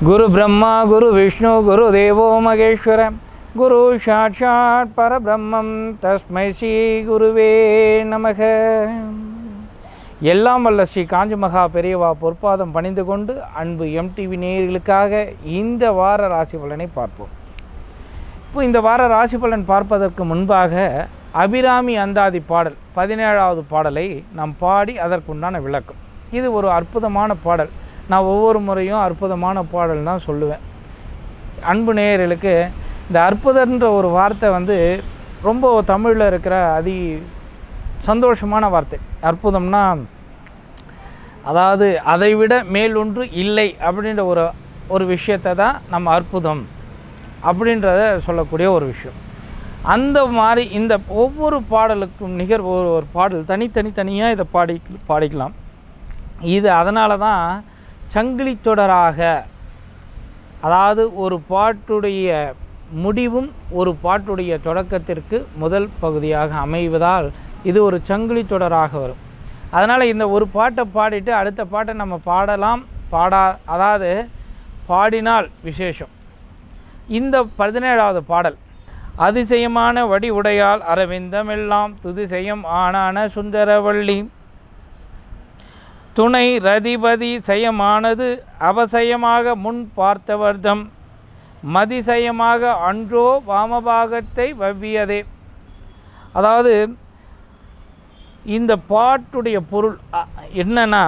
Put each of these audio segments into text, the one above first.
குரு பிரம்மா குரு விஷ்ணு குரு தேவோ மகேஸ்வர குரு சாட்சாத் பரபிரம்மம் தஸ்மை ஸ்ரீ குருவே நமக எல்லாம் வல்ல ஸ்ரீ காஞ்சி மகா பெரியவா பொற்பாதம் பணிந்து கொண்டு அன்பு எம்டிவி நேயர்களுக்காக இந்த வார ராசி பலனை பார்ப்போம் இப்போ இந்த வார ராசி பலன் பார்ப்பதற்கு முன்பாக அபிராமி அந்தாதி பாடல் பதினேழாவது பாடலை நாம் பாடி அதற்குண்டான விளக்கம் இது ஒரு அற்புதமான பாடல் நான் ஒவ்வொரு முறையும் அற்புதமான பாடல் தான் சொல்லுவேன் அன்பு நேயர்களுக்கு இந்த அற்புதன்ற ஒரு வார்த்தை வந்து ரொம்ப தமிழில் இருக்கிற அதி சந்தோஷமான வார்த்தை அற்புதம்னா அதாவது அதைவிட மேல் ஒன்று இல்லை அப்படின்ற ஒரு ஒரு விஷயத்தை தான் நம்ம அற்புதம் அப்படின்றத சொல்லக்கூடிய ஒரு விஷயம் அந்த மாதிரி இந்த ஒவ்வொரு பாடலுக்கும் நிகர் ஒரு ஒரு பாடல் தனித்தனி தனியாக இதை பாடி பாடிக்கலாம் இது அதனால தான் சங்கிலி தொடராக அதாவது ஒரு பாட்டுடைய முடிவும் ஒரு பாட்டுடைய தொடக்கத்திற்கு முதல் பகுதியாக அமைவதால் இது ஒரு சங்கிலி தொடராக வரும் அதனால் இந்த ஒரு பாட்டை பாடிட்டு அடுத்த பாட்டை நம்ம பாடலாம் பாடா அதாவது பாடினால் விசேஷம் இந்த பதினேழாவது பாடல் அதிசயமான வடி உடையால் அரவிந்தமெல்லாம் துதிசெயம் ஆனான சுந்தரவள்ளி துணை ரதிபதி செயமானது அவசயமாக முன் பார்த்தவர்தம் மதிசயமாக அன்றோ வாமபாகத்தை வவ்வியதே அதாவது இந்த பாட்டுடைய பொருள் அ, என்னன்னா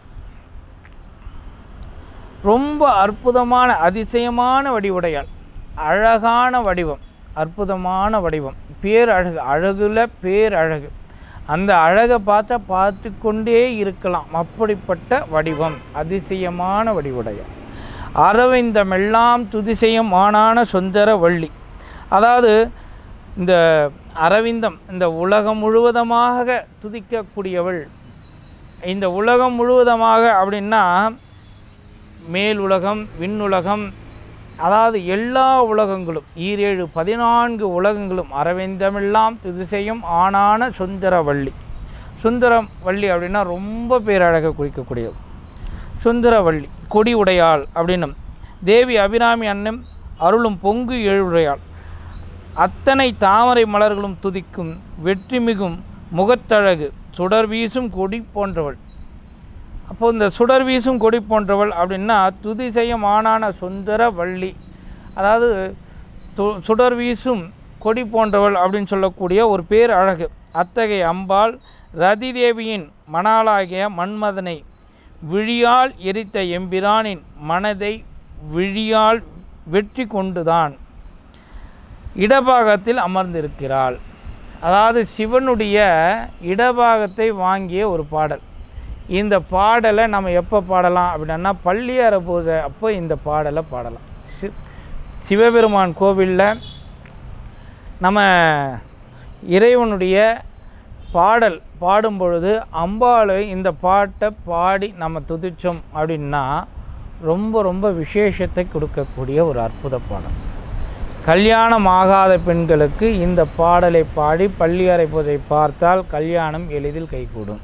ரொம்ப அற்புதமான அதிசயமான வடிவுடையாள் அழகான வடிவம் அற்புதமான வடிவம் பேரழகு அழகுல பேரழகு அந்த அழகை பார்த்தா பார்த்து கொண்டே இருக்கலாம் அப்படிப்பட்ட வடிவம் அதிசயமான வடிவுடையாள் அரவிந்தமெல்லாம் துதிசெய்யும் ஆனான சுந்தர வள்ளி அதாவது இந்த அரவிந்தம் இந்த உலகம் முழுவதமாக துதிக்கக்கூடியவள் இந்த உலகம் முழுவதமாக அப்படின்னா மேல் உலகம் விண்ணுலகம் அதாவது எல்லா உலகங்களும் ஈரேழு பதினான்கு உலகங்களும் அரவிந்தமெல்லாம் துதிசெய்யும் ஆனான சுந்தரவள்ளி சுந்தரம் வள்ளி அப்படின்னா ரொம்ப பேரழக குறிக்கக்கூடியது சுந்தரவள்ளி கொடி உடையாள் அப்படின்னும் தேவி அபிராமி அண்ணன் அருளும் பொங்கு எழுடையாள் அத்தனை தாமரை மலர்களும் துதிக்கும் வெற்றி மிகும் முகத்தழகு சுடர் வீசும் கொடி போன்றவள் அப்போ இந்த சுடர் வீசும் கொடி போன்றவள் அப்படின்னா துதி செய்யும் ஆனான சுந்தர வள்ளி அதாவது து சுடர் வீசும் கொடி போன்றவள் அப்படின்னு சொல்லக்கூடிய ஒரு பேர் அழகு அத்தகைய அம்பாள் ரதி தேவியின் மணாளாகிய மன்மதனை விழியால் எரித்த எம்பிரானின் மனதை விழியால் வெற்றி கொண்டுதான் இடபாகத்தில் அமர்ந்திருக்கிறாள் அதாவது சிவனுடைய இடபாகத்தை வாங்கிய ஒரு பாடல் இந்த பாடலை நம்ம எப்போ பாடலாம் அப்படின்னா பள்ளியற பூஜை அப்போ இந்த பாடலை பாடலாம் சி சிவபெருமான் கோவிலில் நம்ம இறைவனுடைய பாடல் பாடும் பொழுது அம்பாளை இந்த பாட்டை பாடி நம்ம துதிச்சோம் அப்படின்னா ரொம்ப ரொம்ப விசேஷத்தை கொடுக்கக்கூடிய ஒரு அற்புத பாடல் கல்யாணம் ஆகாத பெண்களுக்கு இந்த பாடலை பாடி பள்ளியறை பூஜை பார்த்தால் கல்யாணம் எளிதில் கைகூடும்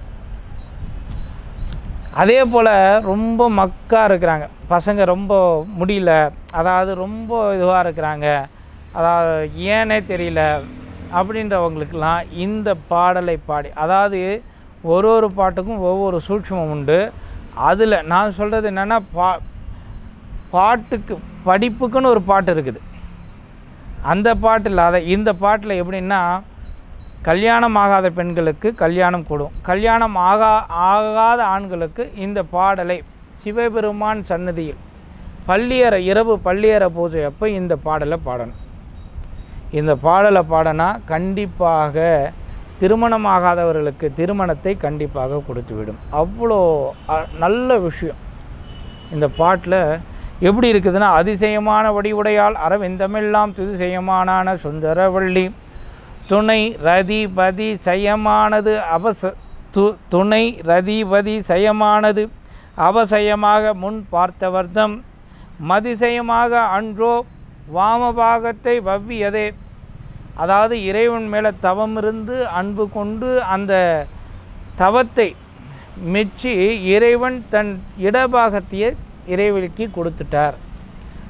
அதே போல் ரொம்ப மக்கா இருக்கிறாங்க பசங்க ரொம்ப முடியல அதாவது ரொம்ப இதுவாக இருக்கிறாங்க அதாவது ஏனே தெரியல அப்படின்றவங்களுக்கெல்லாம் இந்த பாடலை பாடி அதாவது ஒரு ஒரு பாட்டுக்கும் ஒவ்வொரு சூட்சமம் உண்டு அதில் நான் சொல்கிறது என்னென்னா பா பாட்டுக்கு படிப்புக்குன்னு ஒரு பாட்டு இருக்குது அந்த பாட்டு இல்லாத இந்த பாட்டில் எப்படின்னா கல்யாணம் ஆகாத பெண்களுக்கு கல்யாணம் கூடும் கல்யாணம் ஆகா ஆகாத ஆண்களுக்கு இந்த பாடலை சிவபெருமான் சன்னதியில் பள்ளியற இரவு பள்ளியற பூஜை அப்போ இந்த பாடலை பாடணும் இந்த பாடலை பாடனா கண்டிப்பாக திருமணம் ஆகாதவர்களுக்கு திருமணத்தை கண்டிப்பாக கொடுத்துவிடும் அவ்வளோ அ- நல்ல விஷயம் இந்த பாட்டில் எப்படி இருக்குதுன்னா அதிசயமான வடிவுடையால் அரவிந்தமெல்லாம் துதிசெயமானான சுந்தரவள்ளி துணை ரதிபதி சயமானது அவச து துணை ரதிபதி சயமானது அவசயமாக முன் பார்த்தவர்தம் மதிசயமாக அன்றோ வாமபாகத்தை வவ்வியதே அதாவது இறைவன் மேலே தவம் இருந்து அன்பு கொண்டு அந்த தவத்தை மெச்சி இறைவன் தன் இடபாகத்தையே இறைவனுக்கு கொடுத்துட்டார்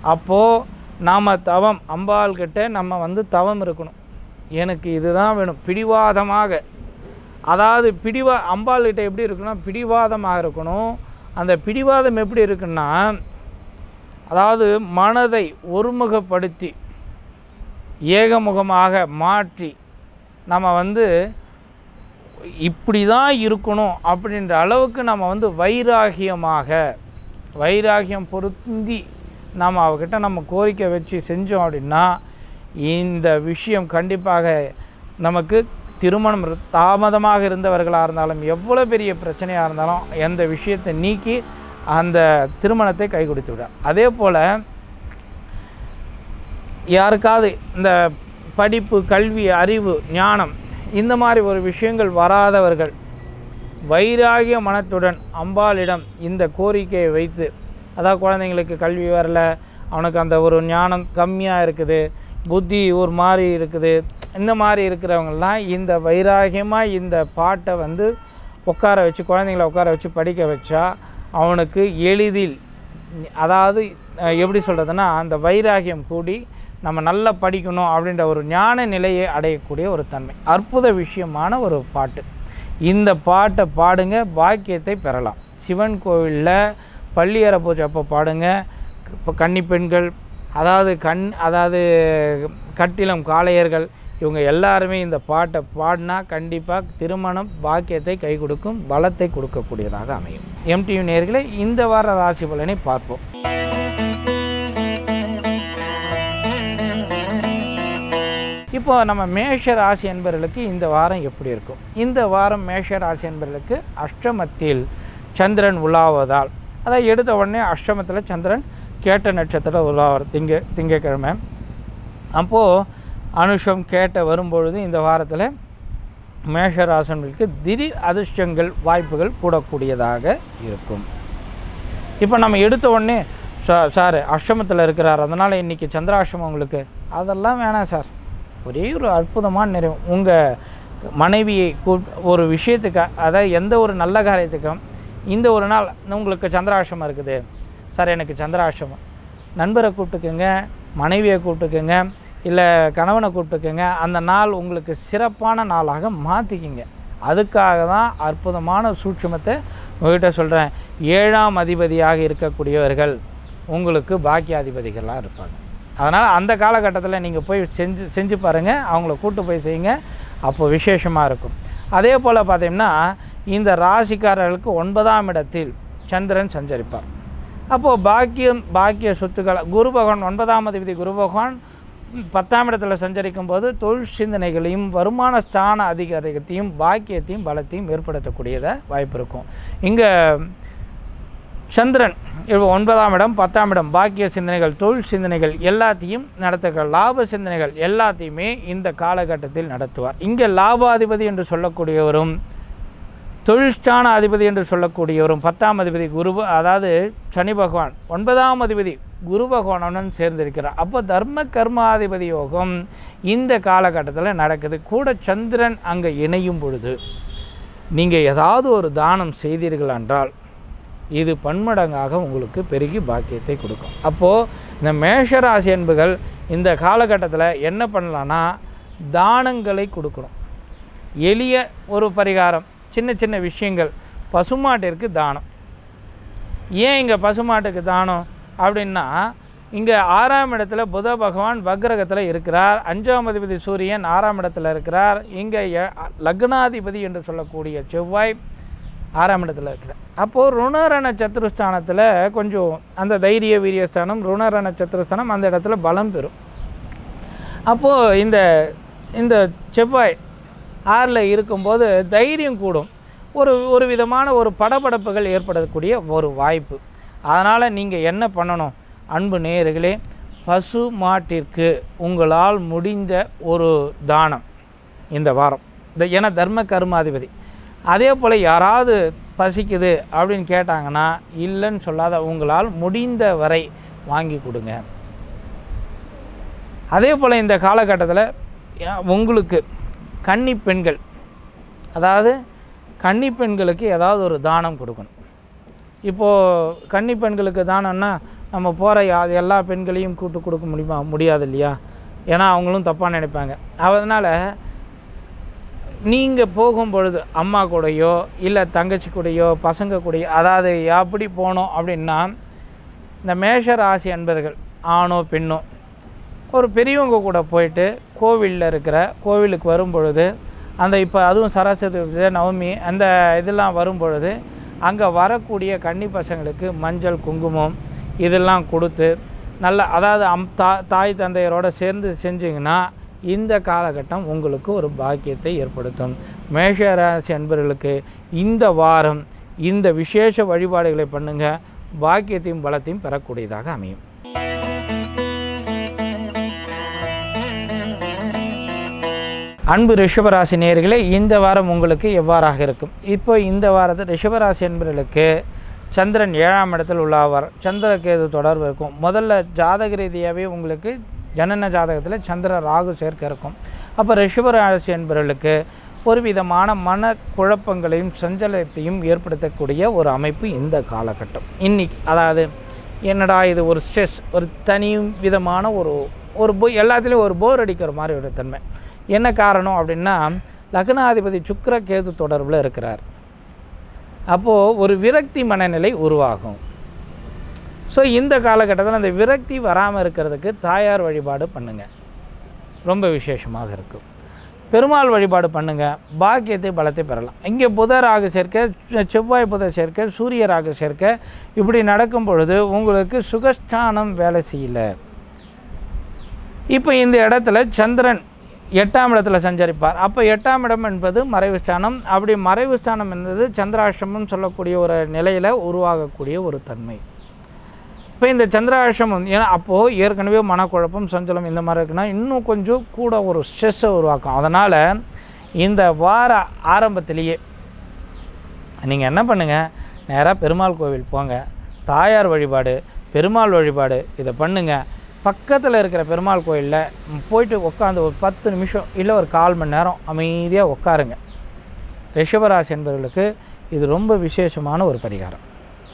அப்போது நாம் தவம் அம்பாள்கிட்ட நம்ம வந்து தவம் இருக்கணும் எனக்கு இதுதான் வேணும் பிடிவாதமாக அதாவது பிடிவா அம்பாள்கிட்ட எப்படி இருக்குன்னா பிடிவாதமாக இருக்கணும் அந்த பிடிவாதம் எப்படி இருக்குன்னா அதாவது மனதை ஒருமுகப்படுத்தி ஏகமுகமாக மாற்றி நம்ம வந்து இப்படி தான் இருக்கணும் அப்படின்ற அளவுக்கு நம்ம வந்து வைராகியமாக வைராகியம் பொருந்தி நாம் அவகிட்ட நம்ம கோரிக்கை வச்சு செஞ்சோம் அப்படின்னா இந்த விஷயம் கண்டிப்பாக நமக்கு திருமணம் தாமதமாக இருந்தவர்களாக இருந்தாலும் எவ்வளோ பெரிய பிரச்சனையாக இருந்தாலும் எந்த விஷயத்தை நீக்கி அந்த திருமணத்தை கை கொடுத்து விடும் அதே போல் யாருக்காவது இந்த படிப்பு கல்வி அறிவு ஞானம் இந்த மாதிரி ஒரு விஷயங்கள் வராதவர்கள் வைராகிய மனத்துடன் அம்பாளிடம் இந்த கோரிக்கையை வைத்து அதாவது குழந்தைங்களுக்கு கல்வி வரல அவனுக்கு அந்த ஒரு ஞானம் கம்மியாக இருக்குது புத்தி ஒரு மாதிரி இருக்குது இந்த மாதிரி இருக்கிறவங்கெல்லாம் இந்த வைராகியமாக இந்த பாட்டை வந்து உட்கார வச்சு குழந்தைங்கள உட்கார வச்சு படிக்க வச்சா அவனுக்கு எளிதில் அதாவது அஹ், எப்படி சொல்கிறதுனா அந்த வைராகியம் கூடி நம்ம நல்லா படிக்கணும் அப்படின்ற ஒரு ஞான நிலையை அடையக்கூடிய ஒரு தன்மை அற்புத விஷயமான ஒரு பாட்டு இந்த பாட்டை பாடுங்க பாக்கியத்தை பெறலாம் சிவன் கோவிலில் பள்ளியற பூஜை அப்போ பாடுங்க இப்போ கன்னி பெண்கள் அதாவது கண் அதாவது கட்டிலம் காளையர்கள் இவங்க எல்லாருமே இந்த பாட்டை பாடினா கண்டிப்பாக திருமணம் பாக்கியத்தை கை கொடுக்கும் பலத்தை கொடுக்கக்கூடியதாக அமையும் எம்டிவி நேர்களை இந்த வார ராசி பலனை பார்ப்போம் இப்போ நம்ம மேஷ ராசி என்பவர்களுக்கு இந்த வாரம் எப்படி இருக்கும் இந்த வாரம் மேஷ ராசி என்பவர்களுக்கு அஷ்டமத்தில் சந்திரன் உலாவதால் அதாவது எடுத்த உடனே அஷ்டமத்தில் சந்திரன் கேட்ட நட்சத்திரம் உலாவர் திங்க திங்கக்கிழமை அப்போது அனுஷம் கேட்ட வரும்பொழுது இந்த வாரத்தில் மேஷராசன்களுக்கு திடீர் அதிர்ஷ்டங்கள் வாய்ப்புகள் கூடக்கூடியதாக இருக்கும் இப்போ நம்ம எடுத்த உடனே சா சார் அஷ்டமத்தில் இருக்கிறார் அதனால் இன்றைக்கி சந்திராஷ்டமம் உங்களுக்கு அதெல்லாம் வேணாம் சார் ஒரே ஒரு அற்புதமான நிறைவு உங்கள் மனைவியை கூ ஒரு விஷயத்துக்கு அதாவது எந்த ஒரு நல்ல காரியத்துக்கும் இந்த ஒரு நாள் உங்களுக்கு சந்திராஷ்டமம் இருக்குது சார் எனக்கு சந்திராஷ்டமம் நண்பரை கூப்பிட்டுக்குங்க மனைவியை கூப்பிட்டுக்குங்க இல்லை கணவனை கூப்பிட்டுக்குங்க அந்த நாள் உங்களுக்கு சிறப்பான நாளாக மாற்றிக்கிங்க அதுக்காக தான் அற்புதமான சூட்சுமத்தை உங்கள்கிட்ட சொல்கிறேன் ஏழாம் அதிபதியாக இருக்கக்கூடியவர்கள் உங்களுக்கு பாக்கியாதிபதிகளாக இருப்பாங்க அதனால் அந்த காலகட்டத்தில் நீங்கள் போய் செஞ்சு செஞ்சு பாருங்கள் அவங்கள கூட்டு போய் செய்யுங்க அப்போ விசேஷமாக இருக்கும் அதே போல் பார்த்தீங்கன்னா இந்த ராசிக்காரர்களுக்கு ஒன்பதாம் இடத்தில் சந்திரன் சஞ்சரிப்பார் அப்போது பாக்கியம் பாக்கிய சொத்துக்கள் குரு பகவான் ஒன்பதாம் அதிபதி குரு பகவான் பத்தாம் இடத்துல சஞ்சரிக்கும் போது தொழில் சிந்தனைகளையும் வருமான ஸ்தான அதிகாரத்தையும் பாக்கியத்தையும் பலத்தையும் ஏற்படுத்தக்கூடியத வாய்ப்பு இருக்கும் இங்கே சந்திரன் இப்போ ஒன்பதாம் இடம் பத்தாம் இடம் பாக்கிய சிந்தனைகள் தொழில் சிந்தனைகள் எல்லாத்தையும் நடத்துகிற லாப சிந்தனைகள் எல்லாத்தையுமே இந்த காலகட்டத்தில் நடத்துவார் இங்கே லாபாதிபதி என்று சொல்லக்கூடியவரும் தொழில்ஸ்தான அதிபதி என்று சொல்லக்கூடியவரும் பத்தாம் அதிபதி குரு அதாவது சனி பகவான் ஒன்பதாம் அதிபதி குரு பகவானுடன் சேர்ந்திருக்கிறார் அப்போ தர்ம கர்மாதிபதி யோகம் இந்த காலகட்டத்தில் நடக்குது கூட சந்திரன் அங்கே இணையும் பொழுது நீங்கள் ஏதாவது ஒரு தானம் செய்தீர்கள் என்றால் இது பன்மடங்காக உங்களுக்கு பெருகி பாக்கியத்தை கொடுக்கும் அப்போது இந்த மேஷராசி என்புகள் இந்த காலகட்டத்தில் என்ன பண்ணலான்னா தானங்களை கொடுக்கணும் எளிய ஒரு பரிகாரம் சின்ன சின்ன விஷயங்கள் பசுமாட்டிற்கு தானம் ஏன் இங்கே பசுமாட்டுக்கு தானம் அப்படின்னா இங்கே ஆறாம் இடத்துல புத பகவான் வக்ரகத்தில் இருக்கிறார் அஞ்சாம் அதிபதி சூரியன் ஆறாம் இடத்துல இருக்கிறார் இங்கே எ- லக்னாதிபதி என்று சொல்லக்கூடிய செவ்வாய் ஆறாம் இடத்துல இருக்கிறார் அப்போது ருணரண சத்துருஸ்தானத்தில் கொஞ்சம் அந்த தைரிய வீரியஸ்தானம் ருணரண சத்துருஸ்தானம் அந்த இடத்துல பலம் பெறும் அப்போது இந்த இந்த செவ்வாய் ஆறில் இருக்கும்போது தைரியம் கூடும் ஒரு ஒரு விதமான ஒரு படபடப்புகள் ஏற்படக்கூடிய ஒரு வாய்ப்பு அதனால் நீங்கள் என்ன பண்ணணும் அன்பு நேயர்களே பசு மாட்டிற்கு உங்களால் முடிந்த ஒரு தானம் இந்த வாரம் இந்த ஏன்னா தர்ம கர்மாதிபதி அதே போல் யாராவது பசிக்குது அப்படின்னு கேட்டாங்கன்னா இல்லைன்னு சொல்லாத உங்களால் முடிந்த வரை வாங்கி கொடுங்க அதே போல் இந்த காலகட்டத்தில் யா- உங்களுக்கு கன்னி பெண்கள் அதாவது கன்னி பெண்களுக்கு ஏதாவது ஒரு தானம் கொடுக்கணும் இப்போது கன்னி பெண்களுக்கு தானம்னா நம்ம போகிற எல்லா பெண்களையும் கூட்டு கொடுக்க முடியுமா முடியாது இல்லையா ஏன்னா அவங்களும் தப்பாக நினைப்பாங்க அதனால் நீங்கள் போகும் பொழுது அம்மா கூடயோ இல்லை தங்கச்சி கூடயோ பசங்க கூடயோ அதாவது எப்படி போனோம் அப்படின்னா இந்த மேஷ ராசி அன்பர்கள் ஆணோ பெண்ணோ ஒரு பெரியவங்க கூட போயிட்டு கோவிலில் இருக்கிற கோவிலுக்கு வரும் பொழுது அந்த இப்போ அதுவும் சரஸ்வதி பூஜை, நவமி அந்த இதெல்லாம் வரும் பொழுது அங்கே வரக்கூடிய கன்னி பசங்களுக்கு மஞ்சள் குங்குமம் இதெல்லாம் கொடுத்து நல்ல அதாவது அம் தா தாய் தந்தையரோட சேர்ந்து செஞ்சிங்கன்னா இந்த காலகட்டம் உங்களுக்கு ஒரு பாக்கியத்தை ஏற்படுத்தும் மேஷ ராசி அன்பர்களுக்கு இந்த வாரம் இந்த விசேஷ வழிபாடுகளை பண்ணுங்கள் பாக்கியத்தையும் பலத்தையும் பெறக்கூடியதாக அமையும் அன்பு ரிஷபராசி நேயர்களே இந்த வாரம் உங்களுக்கு எவ்வாறாக இருக்கும் இப்போ இந்த வாரத்தில் ரிஷபராசி என்பவர்களுக்கு சந்திரன் ஏழாம் இடத்தில் உள்ளாவார் சந்திரகேது தொடர்பு இருக்கும் முதல்ல ஜாதக ரீதியாகவே உங்களுக்கு ஜனன ஜாதகத்தில் சந்திர ராகு சேர்க்க இருக்கும் அப்போ ரிஷபராசி என்பவர்களுக்கு ஒரு விதமான மன குழப்பங்களையும் சஞ்சலத்தையும் ஏற்படுத்தக்கூடிய ஒரு அமைப்பு இந்த காலகட்டம் இன்னைக்கு அதாவது என்னடா இது ஒரு ஸ்ட்ரெஸ் ஒரு தனி விதமான ஒரு ஒரு போ எல்லாத்துலேயும் ஒரு போர் அடிக்கிற மாதிரி ஒரு தன்மை என்ன காரணம் அப்படின்னா லக்னாதிபதி சுக்கிர கேது தொடர்பில் இருக்கிறார் அப்போது ஒரு விரக்தி மனநிலை உருவாகும் ஸோ இந்த காலகட்டத்தில் அந்த விரக்தி வராமல் இருக்கிறதுக்கு தாயார் வழிபாடு பண்ணுங்கள் ரொம்ப விசேஷமாக இருக்கும் பெருமாள் வழிபாடு பண்ணுங்கள் பாக்கியத்தை பலத்தை பெறலாம் இங்கே புதராக சேர்க்க செவ்வாய் புதர் சேர்க்க சூரியராக சேர்க்க இப்படி நடக்கும் பொழுது உங்களுக்கு சுகஸ்தானம் வேலை செய்யலை இப்போ இந்த இடத்துல சந்திரன் எட்டாம் இடத்துல சஞ்சரிப்பார் அப்போ எட்டாம் இடம் என்பது மறைவு ஸ்தானம் அப்படி மறைவு ஸ்தானம் என்பது சந்திராஷ்டமம் சொல்லக்கூடிய ஒரு நிலையில் உருவாகக்கூடிய ஒரு தன்மை இப்போ இந்த சந்திராஷ்டமம் ஏன்னா அப்போது ஏற்கனவே மனக்குழப்பம் சஞ்சலம் இந்த மாதிரி இருக்குன்னா இன்னும் கொஞ்சம் கூட ஒரு ஸ்ட்ரெஸ்ஸை உருவாக்கும் அதனால் இந்த வார ஆரம்பத்திலேயே நீங்கள் என்ன பண்ணுங்கள் நேராக பெருமாள் கோவில் போங்க தாயார் வழிபாடு பெருமாள் வழிபாடு இதை பண்ணுங்கள் பக்கத்தில் இருக்கிற பெருமாள் கோயிலில் போயிட்டு உட்காந்து ஒரு பத்து நிமிஷம் இல்லை ஒரு கால் மணி நேரம் அமைதியாக உட்காருங்க ரிஷபராசி என்பவர்களுக்கு இது ரொம்ப விசேஷமான ஒரு பரிகாரம்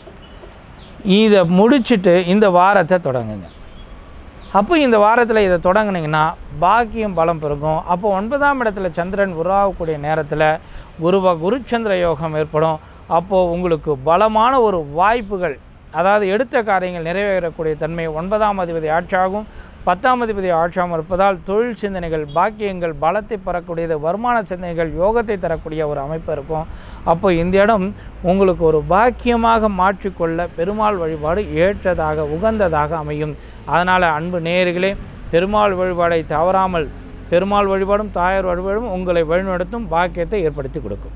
இதை முடிச்சுட்டு இந்த வாரத்தை தொடங்குங்க அப்போ இந்த வாரத்தில் இதை தொடங்குனீங்கன்னா பாக்கியம் பலம் பெருகும் அப்போ ஒன்பதாம் இடத்துல சந்திரன் உருவாகக்கூடிய நேரத்தில் குருவ குருச்சந்திர யோகம் ஏற்படும் அப்போது உங்களுக்கு பலமான ஒரு வாய்ப்புகள் அதாவது எடுத்த காரியங்கள் நிறைவேறக்கூடிய தன்மை ஒன்பதாம் அதிபதி ஆட்சியாகும் பத்தாம் அதிபதி ஆட்சியாகவும் இருப்பதால் தொழில் சிந்தனைகள் பாக்கியங்கள் பலத்தை பெறக்கூடியது வருமான சிந்தனைகள் யோகத்தை தரக்கூடிய ஒரு அமைப்பு இருக்கும் அப்போ இந்த இடம் உங்களுக்கு ஒரு பாக்கியமாக மாற்றிக்கொள்ள பெருமாள் வழிபாடு ஏற்றதாக உகந்ததாக அமையும் அதனால் அன்பு நேயர்களே பெருமாள் வழிபாடை தவறாமல் பெருமாள் வழிபாடும் தாயார் வழிபாடும் உங்களை வழிநடத்தும் பாக்கியத்தை ஏற்படுத்தி கொடுக்கும்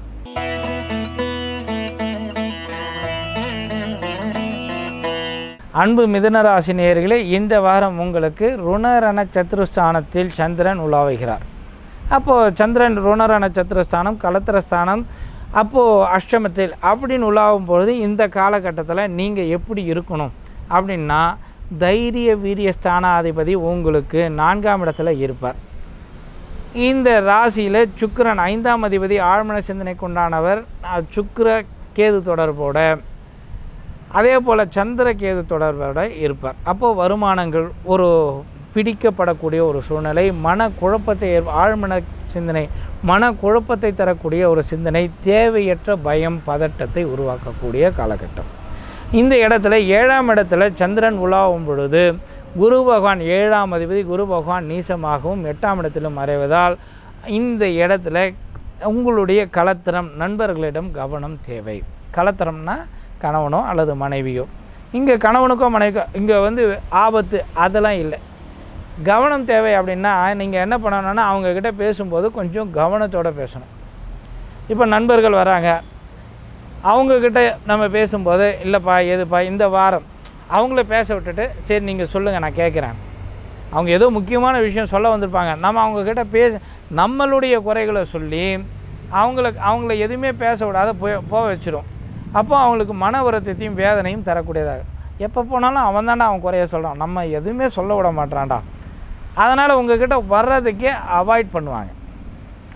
அன்பு மிதுனராசி நேயர்களே இந்த வாரம் உங்களுக்கு ருணரண சத்துருஸ்தானத்தில் சந்திரன் உலாவுகிறார் அப்போது சந்திரன் ருணரண சத்துருஸ்தானம் கலத்திரஸ்தானம் அப்போது அஷ்டமத்தில் அப்படின்னு உலாவும் பொழுது இந்த காலகட்டத்தில் நீங்கள் எப்படி இருக்கணும் அப்படின்னா தைரிய வீரிய ஸ்தானாதிபதி உங்களுக்கு நான்காம் இடத்துல இருப்பார் இந்த ராசியில் சுக்கிரன் ஐந்தாம் அதிபதி ஆழ்மன சிந்தனைக்கு உண்டானவர் அஹ், சுக்கிர கேது தொடர்போட அதே போல் சந்திர கேது தொடர்போட இருப்பார் அப்போது வருமானங்கள் ஒரு பிடிக்கப்படக்கூடிய ஒரு சூழ்நிலை மன குழப்பத்தை ஏற்ப- ஆழ்மன சிந்தனை மன குழப்பத்தை தரக்கூடிய ஒரு சிந்தனை தேவையற்ற பயம் பதட்டத்தை உருவாக்கக்கூடிய காலகட்டம் இந்த இடத்துல ஏழாம் இடத்துல சந்திரன் உலாவும் பொழுது குரு பகவான் ஏழாம் அதிபதி குரு பகவான் நீசமாகவும் எட்டாம் இடத்திலும் மறைவதால் இந்த இடத்துல உங்களுடைய கலத்திரம் நண்பர்களிடம் கவனம் தேவை கலத்திரம்னா கணவனோ அல்லது மனைவியோ இங்கே கணவனுக்கோ மனைவிக்கோ இங்கே வந்து ஆபத்து அதெல்லாம் இல்லை கவனம் தேவை அப்படின்னா நீங்கள் என்ன பண்ணணும்னா அவங்கக்கிட்ட பேசும்போது கொஞ்சம் கவனத்தோடு பேசணும் இப்போ நண்பர்கள் வராங்க அவங்கக்கிட்ட நம்ம பேசும்போது இல்லைப்பா எதுப்பா இந்த வாரம் அவங்கள பேச விட்டுட்டு சரி நீங்கள் சொல்லுங்கள் நான் கேட்குறேன் அவங்க ஏதோ முக்கியமான விஷயம் சொல்ல வந்திருப்பாங்க நம்ம அவங்கக்கிட்ட பேச நம்மளுடைய குறைகளை சொல்லி அவங்களுக்கு அவங்கள எதுவுமே பேச விடாத போய் போக வச்சிரும் அப்போ அவங்களுக்கு மன வருத்தத்தையும் வேதனையும் தரக்கூடியதாக எப்போ போனாலும் அவன் தாண்டா அவன் குறைய சொல்கிறான் நம்ம எதுவுமே சொல்ல விட மாட்டான்டா அதனால் உங்ககிட்ட வர்றதுக்கே அவாய்ட் பண்ணுவாங்க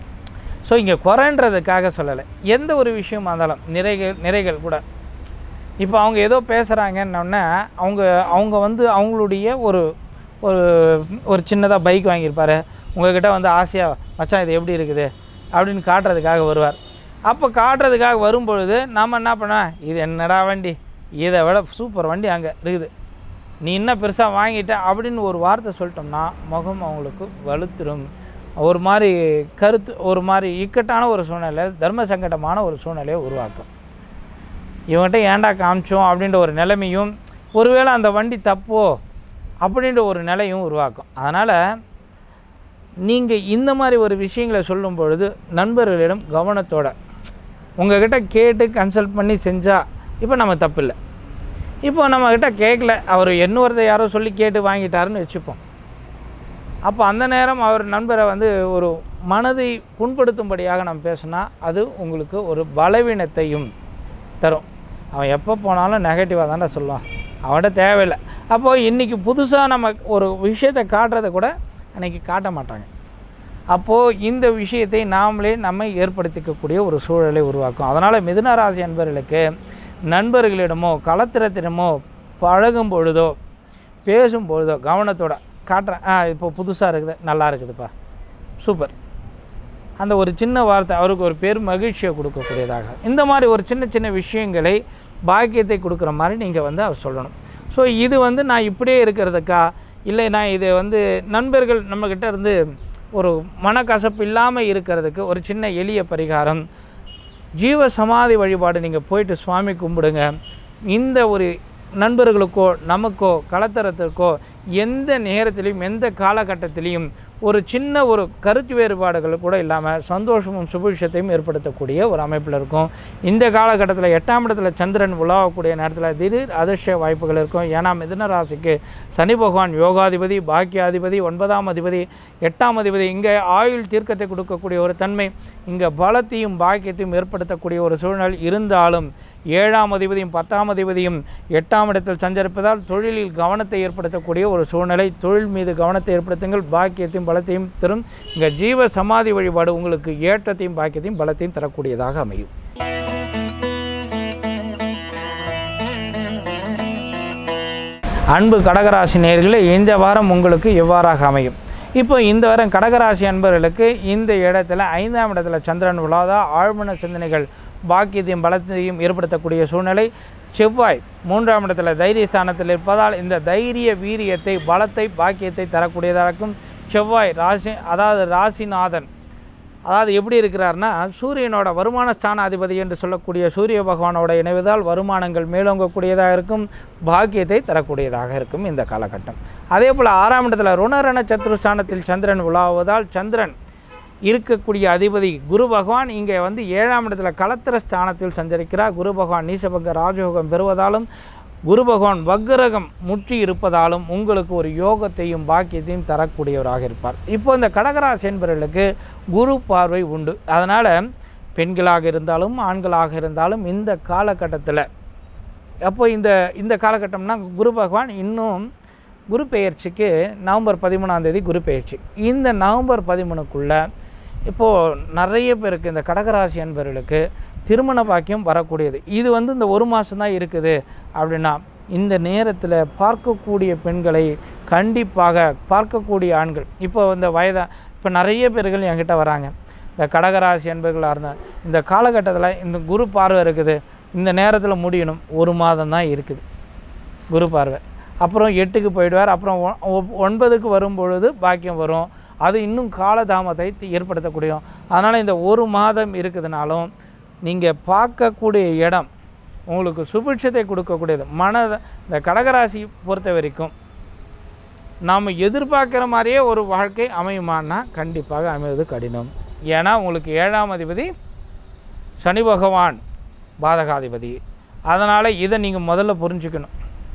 ஸோ இங்கே குறைன்றதுக்காக சொல்லலை எந்த ஒரு விஷயமா இருந்தாலும் நிறைகள் நிறைகள் கூட இப்போ அவங்க ஏதோ பேசுகிறாங்கன்னொன்னே அவங்க அவங்க வந்து அவங்களுடைய ஒரு ஒரு ஒரு சின்னதாக பைக் வாங்கியிருப்பாரு உங்ககிட்ட வந்து ஆசையாக மச்சான் இது எப்படி இருக்குது அப்படின்னு காட்டுறதுக்காக வருவார் அப்போ காட்டுறதுக்காக வரும்பொழுது நம்ம என்ன பண்ண இது என்னடா வண்டி இதை விட சூப்பர் வண்டி அங்கே இருக்குது நீ இன்னும் பெருசாக வாங்கிட்ட அப்படின்னு ஒரு வார்த்தை சொல்லிட்டோம்னா முகம் அவங்களுக்கு வலுத்துரும் ஒரு மாதிரி கருத்து ஒரு மாதிரி இக்கட்டான ஒரு சூழ்நிலை தர்ம சங்கடமான ஒரு சூழ்நிலையை உருவாக்கும் இவன்கிட்ட ஏன்டா காமிச்சோம் அப்படின்ற ஒரு நிலைமையும் ஒருவேளை அந்த வண்டி தப்போ அப்படின்ற ஒரு நிலையும் உருவாக்கும் அதனால் நீங்கள் இந்த மாதிரி ஒரு விஷயங்களை சொல்லும் பொழுது நண்பர்களிடம் கவனத்தோட உங்ககிட்ட கேட்டு கன்சல்ட் பண்ணி செஞ்சால் இப்போ நம்ம தப்பில்லை இப்போ நம்மக்கிட்ட கேட்கல அவர் இன்னொருத்த யாரோ சொல்லி கேட்டு வாங்கிட்டாருன்னு வச்சுப்போம் அப்போ அந்த நேரம் அவர் நண்பரை வந்து ஒரு மனதை புண்படுத்தும்படியாக நம்ம பேசினா அது உங்களுக்கு ஒரு பலவீனத்தையும் தரும் அவன் எப்போ போனாலும் நெகட்டிவாக தானே சொல்லுவான் அவன்கிட்ட தேவையில்லை அப்போது இன்றைக்கி புதுசாக நம்ம ஒரு விஷயத்தை காட்டுறதை கூட அன்றைக்கி காட்ட மாட்டாங்க அப்போது இந்த விஷயத்தை நாமளே நம்ம ஏற்படுத்திக்கக்கூடிய ஒரு சூழலை உருவாக்கும் அதனால் மிதுன ராசி அன்பர்களுக்கு நண்பர்களிடமோ களத்திரத்திடமோ பழகும் பொழுதோ பேசும் பொழுதோ கவனத்தோட காட்டுறேன் ஆ இப்போ புதுசாக இருக்குது நல்லா இருக்குதுப்பா சூப்பர் அந்த ஒரு சின்ன வார்த்தை அவருக்கு ஒரு பேர் மகிழ்ச்சியை கொடுக்கக்கூடியதாக இந்த மாதிரி ஒரு சின்ன சின்ன விஷயங்களை பாக்கியத்தை கொடுக்குற மாதிரி நீங்கள் வந்து அவர் சொல்லணும் ஸோ இது வந்து நான் இப்படியே இருக்கிறதுக்கா இல்லை நான் இது வந்து நண்பர்கள் நம்மக்கிட்ட இருந்து ஒரு மனக்கசப்பு இல்லாமல் இருக்கிறதுக்கு ஒரு சின்ன எளிய பரிகாரம் ஜீவ சமாதி வழிபாடு நீங்கள் போயிட்டு சுவாமி கும்பிடுங்க இந்த ஒரு நண்பர்களுக்கோ நமக்கோ கலத்தரத்திற்கோ எந்த நேரத்திலையும் எந்த காலகட்டத்திலையும் ஒரு சின்ன ஒரு கருத்து வேறுபாடுகள் கூட இல்லாமல் சந்தோஷமும் சுபிட்சத்தையும் ஏற்படுத்தக்கூடிய ஒரு அமைப்பில் இருக்கும் இந்த காலகட்டத்தில் எட்டாம் இடத்துல சந்திரன் உலாவக்கூடிய நேரத்தில் திடீர் அதிர்ஷ்ட வாய்ப்புகள் இருக்கும் ஏன்னா மிதுன ராசிக்கு சனி பகவான் யோகாதிபதி பாக்கியாதிபதி ஒன்பதாம் அதிபதி எட்டாம் அதிபதி இங்கே ஆயுள் தீர்க்கத்தை கொடுக்கக்கூடிய ஒரு தன்மை இங்கே பலத்தையும் பாக்கியத்தையும் ஏற்படுத்தக்கூடிய ஒரு சூழ்நிலை இருந்தாலும் ஏழாம் அதிபதியும் பத்தாம் அதிபதியும் எட்டாம் இடத்தில் சஞ்சரிப்பதால் தொழிலில் கவனத்தை ஏற்படுத்தக்கூடிய ஒரு சூழ்நிலை தொழில் மீது கவனத்தை ஏற்படுத்துங்கள் பாக்கியத்தையும் பலத்தையும் தரும் இங்கே ஜீவ சமாதி வழிபாடு உங்களுக்கு ஏற்றத்தையும் பாக்கியத்தையும் பலத்தையும் தரக்கூடியதாக அமையும் அன்பு கடகராசி நேயர்களே இந்த வாரம் உங்களுக்கு எவ்வாறாக அமையும் இப்போ இந்த வாரம் கடகராசி அன்பர்களுக்கு இந்த இடத்துல ஐந்தாம் இடத்துல சந்திரன் விழாதா ஆழ்மன சிந்தனைகள் பாக்கியத்தையும் பலத்தையும் ஏற்படுத்தக்கூடிய சூழ்நிலை செவ்வாய் மூன்றாம் இடத்துல தைரிய ஸ்தானத்தில் இருப்பதால் இந்த தைரிய வீரியத்தை பலத்தை பாக்கியத்தை தரக்கூடியதாக இருக்கும் செவ்வாய் ராசி அதாவது ராசிநாதன் அதாவது எப்படி இருக்கிறார்னா சூரியனோட வருமான ஸ்தான அதிபதி என்று சொல்லக்கூடிய சூரிய பகவானோட இணைவதால் வருமானங்கள் மேலோங்கக்கூடியதாக இருக்கும் பாக்கியத்தை தரக்கூடியதாக இருக்கும் இந்த காலகட்டம் அதே போல் ஆறாம் இடத்துல ருணரண சத்ருஸ்தானத்தில் சந்திரன் உலாவுவதால் சந்திரன் இருக்கக்கூடிய அதிபதி குரு பகவான் இங்கே வந்து ஏழாம் இடத்துல களத்திர ஸ்தானத்தில் சஞ்சரிக்கிறார் குரு பகவான் நீசபங்க ராஜயோகம் பெறுவதாலும் குரு பகவான் வக்ரகம் முற்றி இருப்பதாலும் உங்களுக்கு ஒரு யோகத்தையும் பாக்கியத்தையும் தரக்கூடியவராக இருப்பார் இப்போ இந்த கடகராசி என்பவர்களுக்கு குரு பார்வை உண்டு அதனால் பெண்களாக இருந்தாலும் ஆண்களாக இருந்தாலும் இந்த காலகட்டத்தில் அப்போ இந்த இந்த காலகட்டம்னா குரு பகவான் இன்னும் குரு பெயர்ச்சிக்கு நவம்பர் பதிமூணாம் தேதி குரு பெயர்ச்சி இந்த நவம்பர் பதிமூணுக்குள்ளே இப்போது நிறைய பேருக்கு இந்த கடகராசி என்பவர்களுக்கு திருமண பாக்கியம் வரக்கூடியது இது வந்து இந்த ஒரு மாதம் தான் இருக்குது அப்படின்னா இந்த நேரத்தில் பார்க்கக்கூடிய பெண்களை கண்டிப்பாக பார்க்கக்கூடிய ஆண்கள் இப்போ இந்த வயதா இப்போ நிறைய பேர்கள் என்கிட்ட வராங்க இந்த கடகராசி என்பர்களாக இருந்தால் இந்த காலகட்டத்தில் இந்த குரு பார்வை இருக்குது இந்த நேரத்தில் முடியணும் ஒரு மாதம் தான் இருக்குது குரு பார்வை அப்புறம் எட்டுக்கு போயிடுவார் அப்புறம் ஒ- ஒ- ஒன்பதுக்கு வரும் பொழுது பாக்கியம் வரும் அது இன்னும் காலதாமத்தை ஏற்படுத்தக்கூடிய அதனால் இந்த ஒரு மாதம் இருக்குதுனாலும் நீங்கள் பார்க்கக்கூடிய இடம் உங்களுக்கு சுபிட்சத்தை கொடுக்கக்கூடியது மன இந்த கடகராசி பொறுத்த வரைக்கும் நாம் எதிர்பார்க்குற மாதிரியே ஒரு வாழ்க்கை அமையுமான்னா கண்டிப்பாக அமைவது கடினம் ஏன்னா உங்களுக்கு ஏழாம் அதிபதி சனி பகவான் பாதகாதிபதி அதனால் இதை நீங்கள் முதல்ல புரிஞ்சுக்கணும்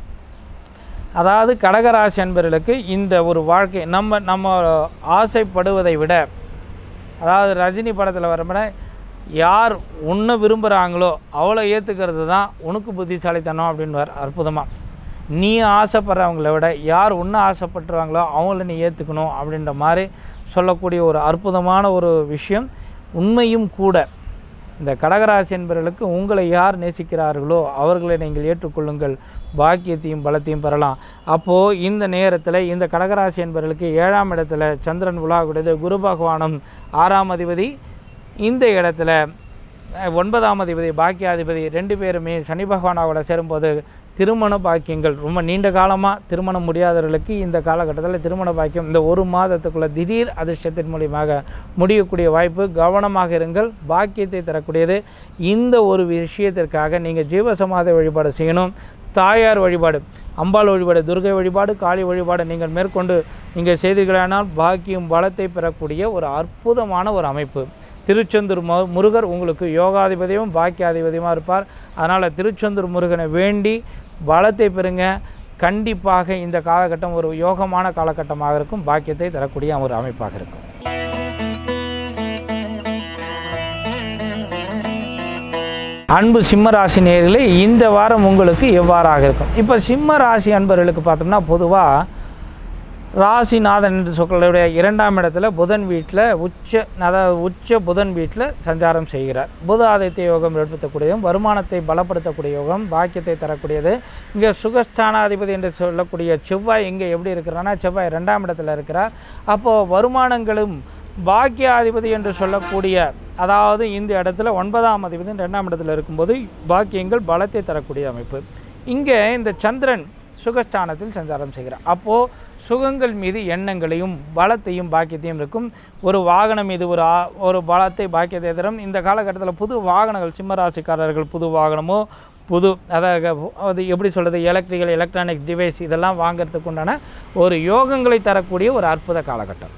அதாவது கடகராசி அன்பர்களுக்கு இந்த ஒரு வாழ்க்கை நம்ம நம்ம ஆசைப்படுவதை விட அதாவது ரஜினி படத்தில் வரப்பட யார் உன்னை விரும்புகிறாங்களோ அவளை ஏற்றுக்கிறது தான் உனக்கு புத்திசாலித்தனம் அப்படின்வார் அற்புதமாக நீ ஆசைப்படுறவங்கள விட யார் உன்னை ஆசைப்பட்டுருவாங்களோ அவங்கள நீ ஏற்றுக்கணும் அப்படின்ற மாதிரி சொல்லக்கூடிய ஒரு அற்புதமான ஒரு விஷயம் உண்மையும் கூட இந்த கடகராசி என்பவர்களுக்கு உங்களை யார் நேசிக்கிறார்களோ அவர்களை நீங்கள் ஏற்றுக்கொள்ளுங்கள் பாக்கியத்தையும் பலத்தையும் பெறலாம் அப்போது இந்த நேரத்தில் இந்த கடகராசி என்பவர்களுக்கு ஏழாம் இடத்துல சந்திரன் உலாகுடையது குரு பகவானும் ஆறாம் அதிபதி இந்த இடத்துல அஹ், ஒன்பதாம் அதிபதி பாக்கியாதிபதி ரெண்டு பேருமே சனி பகவானோட சேரும்போது திருமண பாக்கியங்கள் ரொம்ப நீண்ட காலமாக திருமணம் முடியாதவர்களுக்கு இந்த காலகட்டத்தில் திருமண பாக்கியம் இந்த ஒரு மாதத்துக்குள்ள திடீர் அதிர்ஷ்டத்தின் மூலியமாக முடியக்கூடிய வாய்ப்பு கவனமாக இருங்கள் பாக்கியத்தை தரக்கூடியது இந்த ஒரு விஷயத்திற்காக நீங்கள் ஜீவசமாத வழிபாடு செய்யணும் தாயார் வழிபாடு அம்பாள் வழிபாடு துர்கை வழிபாடு காளி வழிபாடு நீங்கள் மேற்கொண்டு நீங்கள் செய்தீர்களானால் பாக்கியம் பலத்தை பெறக்கூடிய ஒரு அற்புதமான ஒரு அமைப்பு திருச்செந்தூர் மு முருகர் உங்களுக்கு யோகாதிபதியும் பாக்கியாதிபதியுமாக இருப்பார் அதனால் திருச்செந்தூர் முருகனை வேண்டி பலத்தை பெறுங்க கண்டிப்பாக இந்த காலகட்டம் ஒரு யோகமான காலகட்டமாக இருக்கும் பாக்கியத்தை தரக்கூடிய ஒரு அமைப்பாக இருக்கும் அன்பு சிம்ம ராசி நேயர்களே இந்த வாரம் உங்களுக்கு எவ்வாறாக இருக்கும் இப்போ சிம்ம ராசி அன்பர்களுக்கு பார்த்தோம்னா பொதுவாக ராசிநாதன் என்று சொல்லக்கூடிய இரண்டாம் இடத்துல புதன் வீட்டில் உச்ச அதாவது உச்ச புதன் வீட்டில் சஞ்சாரம் செய்கிறார் புத ஆதித்ய யோகம் ஏற்படுத்தக்கூடியதும் வருமானத்தை பலப்படுத்தக்கூடிய யோகம் பாக்கியத்தை தரக்கூடியது இங்கே சுகஸ்தானாதிபதி என்று சொல்லக்கூடிய செவ்வாய் இங்கே எப்படி இருக்கிறான்னா செவ்வாய் ரெண்டாம் இடத்துல இருக்கிறார் அப்போது வருமானங்களும் பாக்கியாதிபதி என்று சொல்லக்கூடிய அதாவது இந்த இடத்துல ஒன்பதாம் அதிபதி ரெண்டாம் இடத்துல இருக்கும்போது பாக்கியங்கள் பலத்தை தரக்கூடிய அமைப்பு இங்கே இந்த சந்திரன் சுகஸ்தானத்தில் சஞ்சாரம் செய்கிறார் அப்போது சுகங்கள் மீது எண்ணங்களையும் பலத்தையும் பாக்கியத்தையும் இருக்கும் ஒரு வாகனம் மீது ஒரு ஆ- ஒரு பலத்தை பாக்கியத்தை தரும் இந்த காலகட்டத்தில் புது வாகனங்கள் சிம்மராசிக்காரர்கள் புது வாகனமோ புது அதாவது அது எப்படி சொல்கிறது எலக்ட்ரிக்கல் எலக்ட்ரானிக் டிவைஸ் இதெல்லாம் வாங்குறதுக்கு உண்டான ஒரு யோகங்களை தரக்கூடிய ஒரு அற்புத காலகட்டம்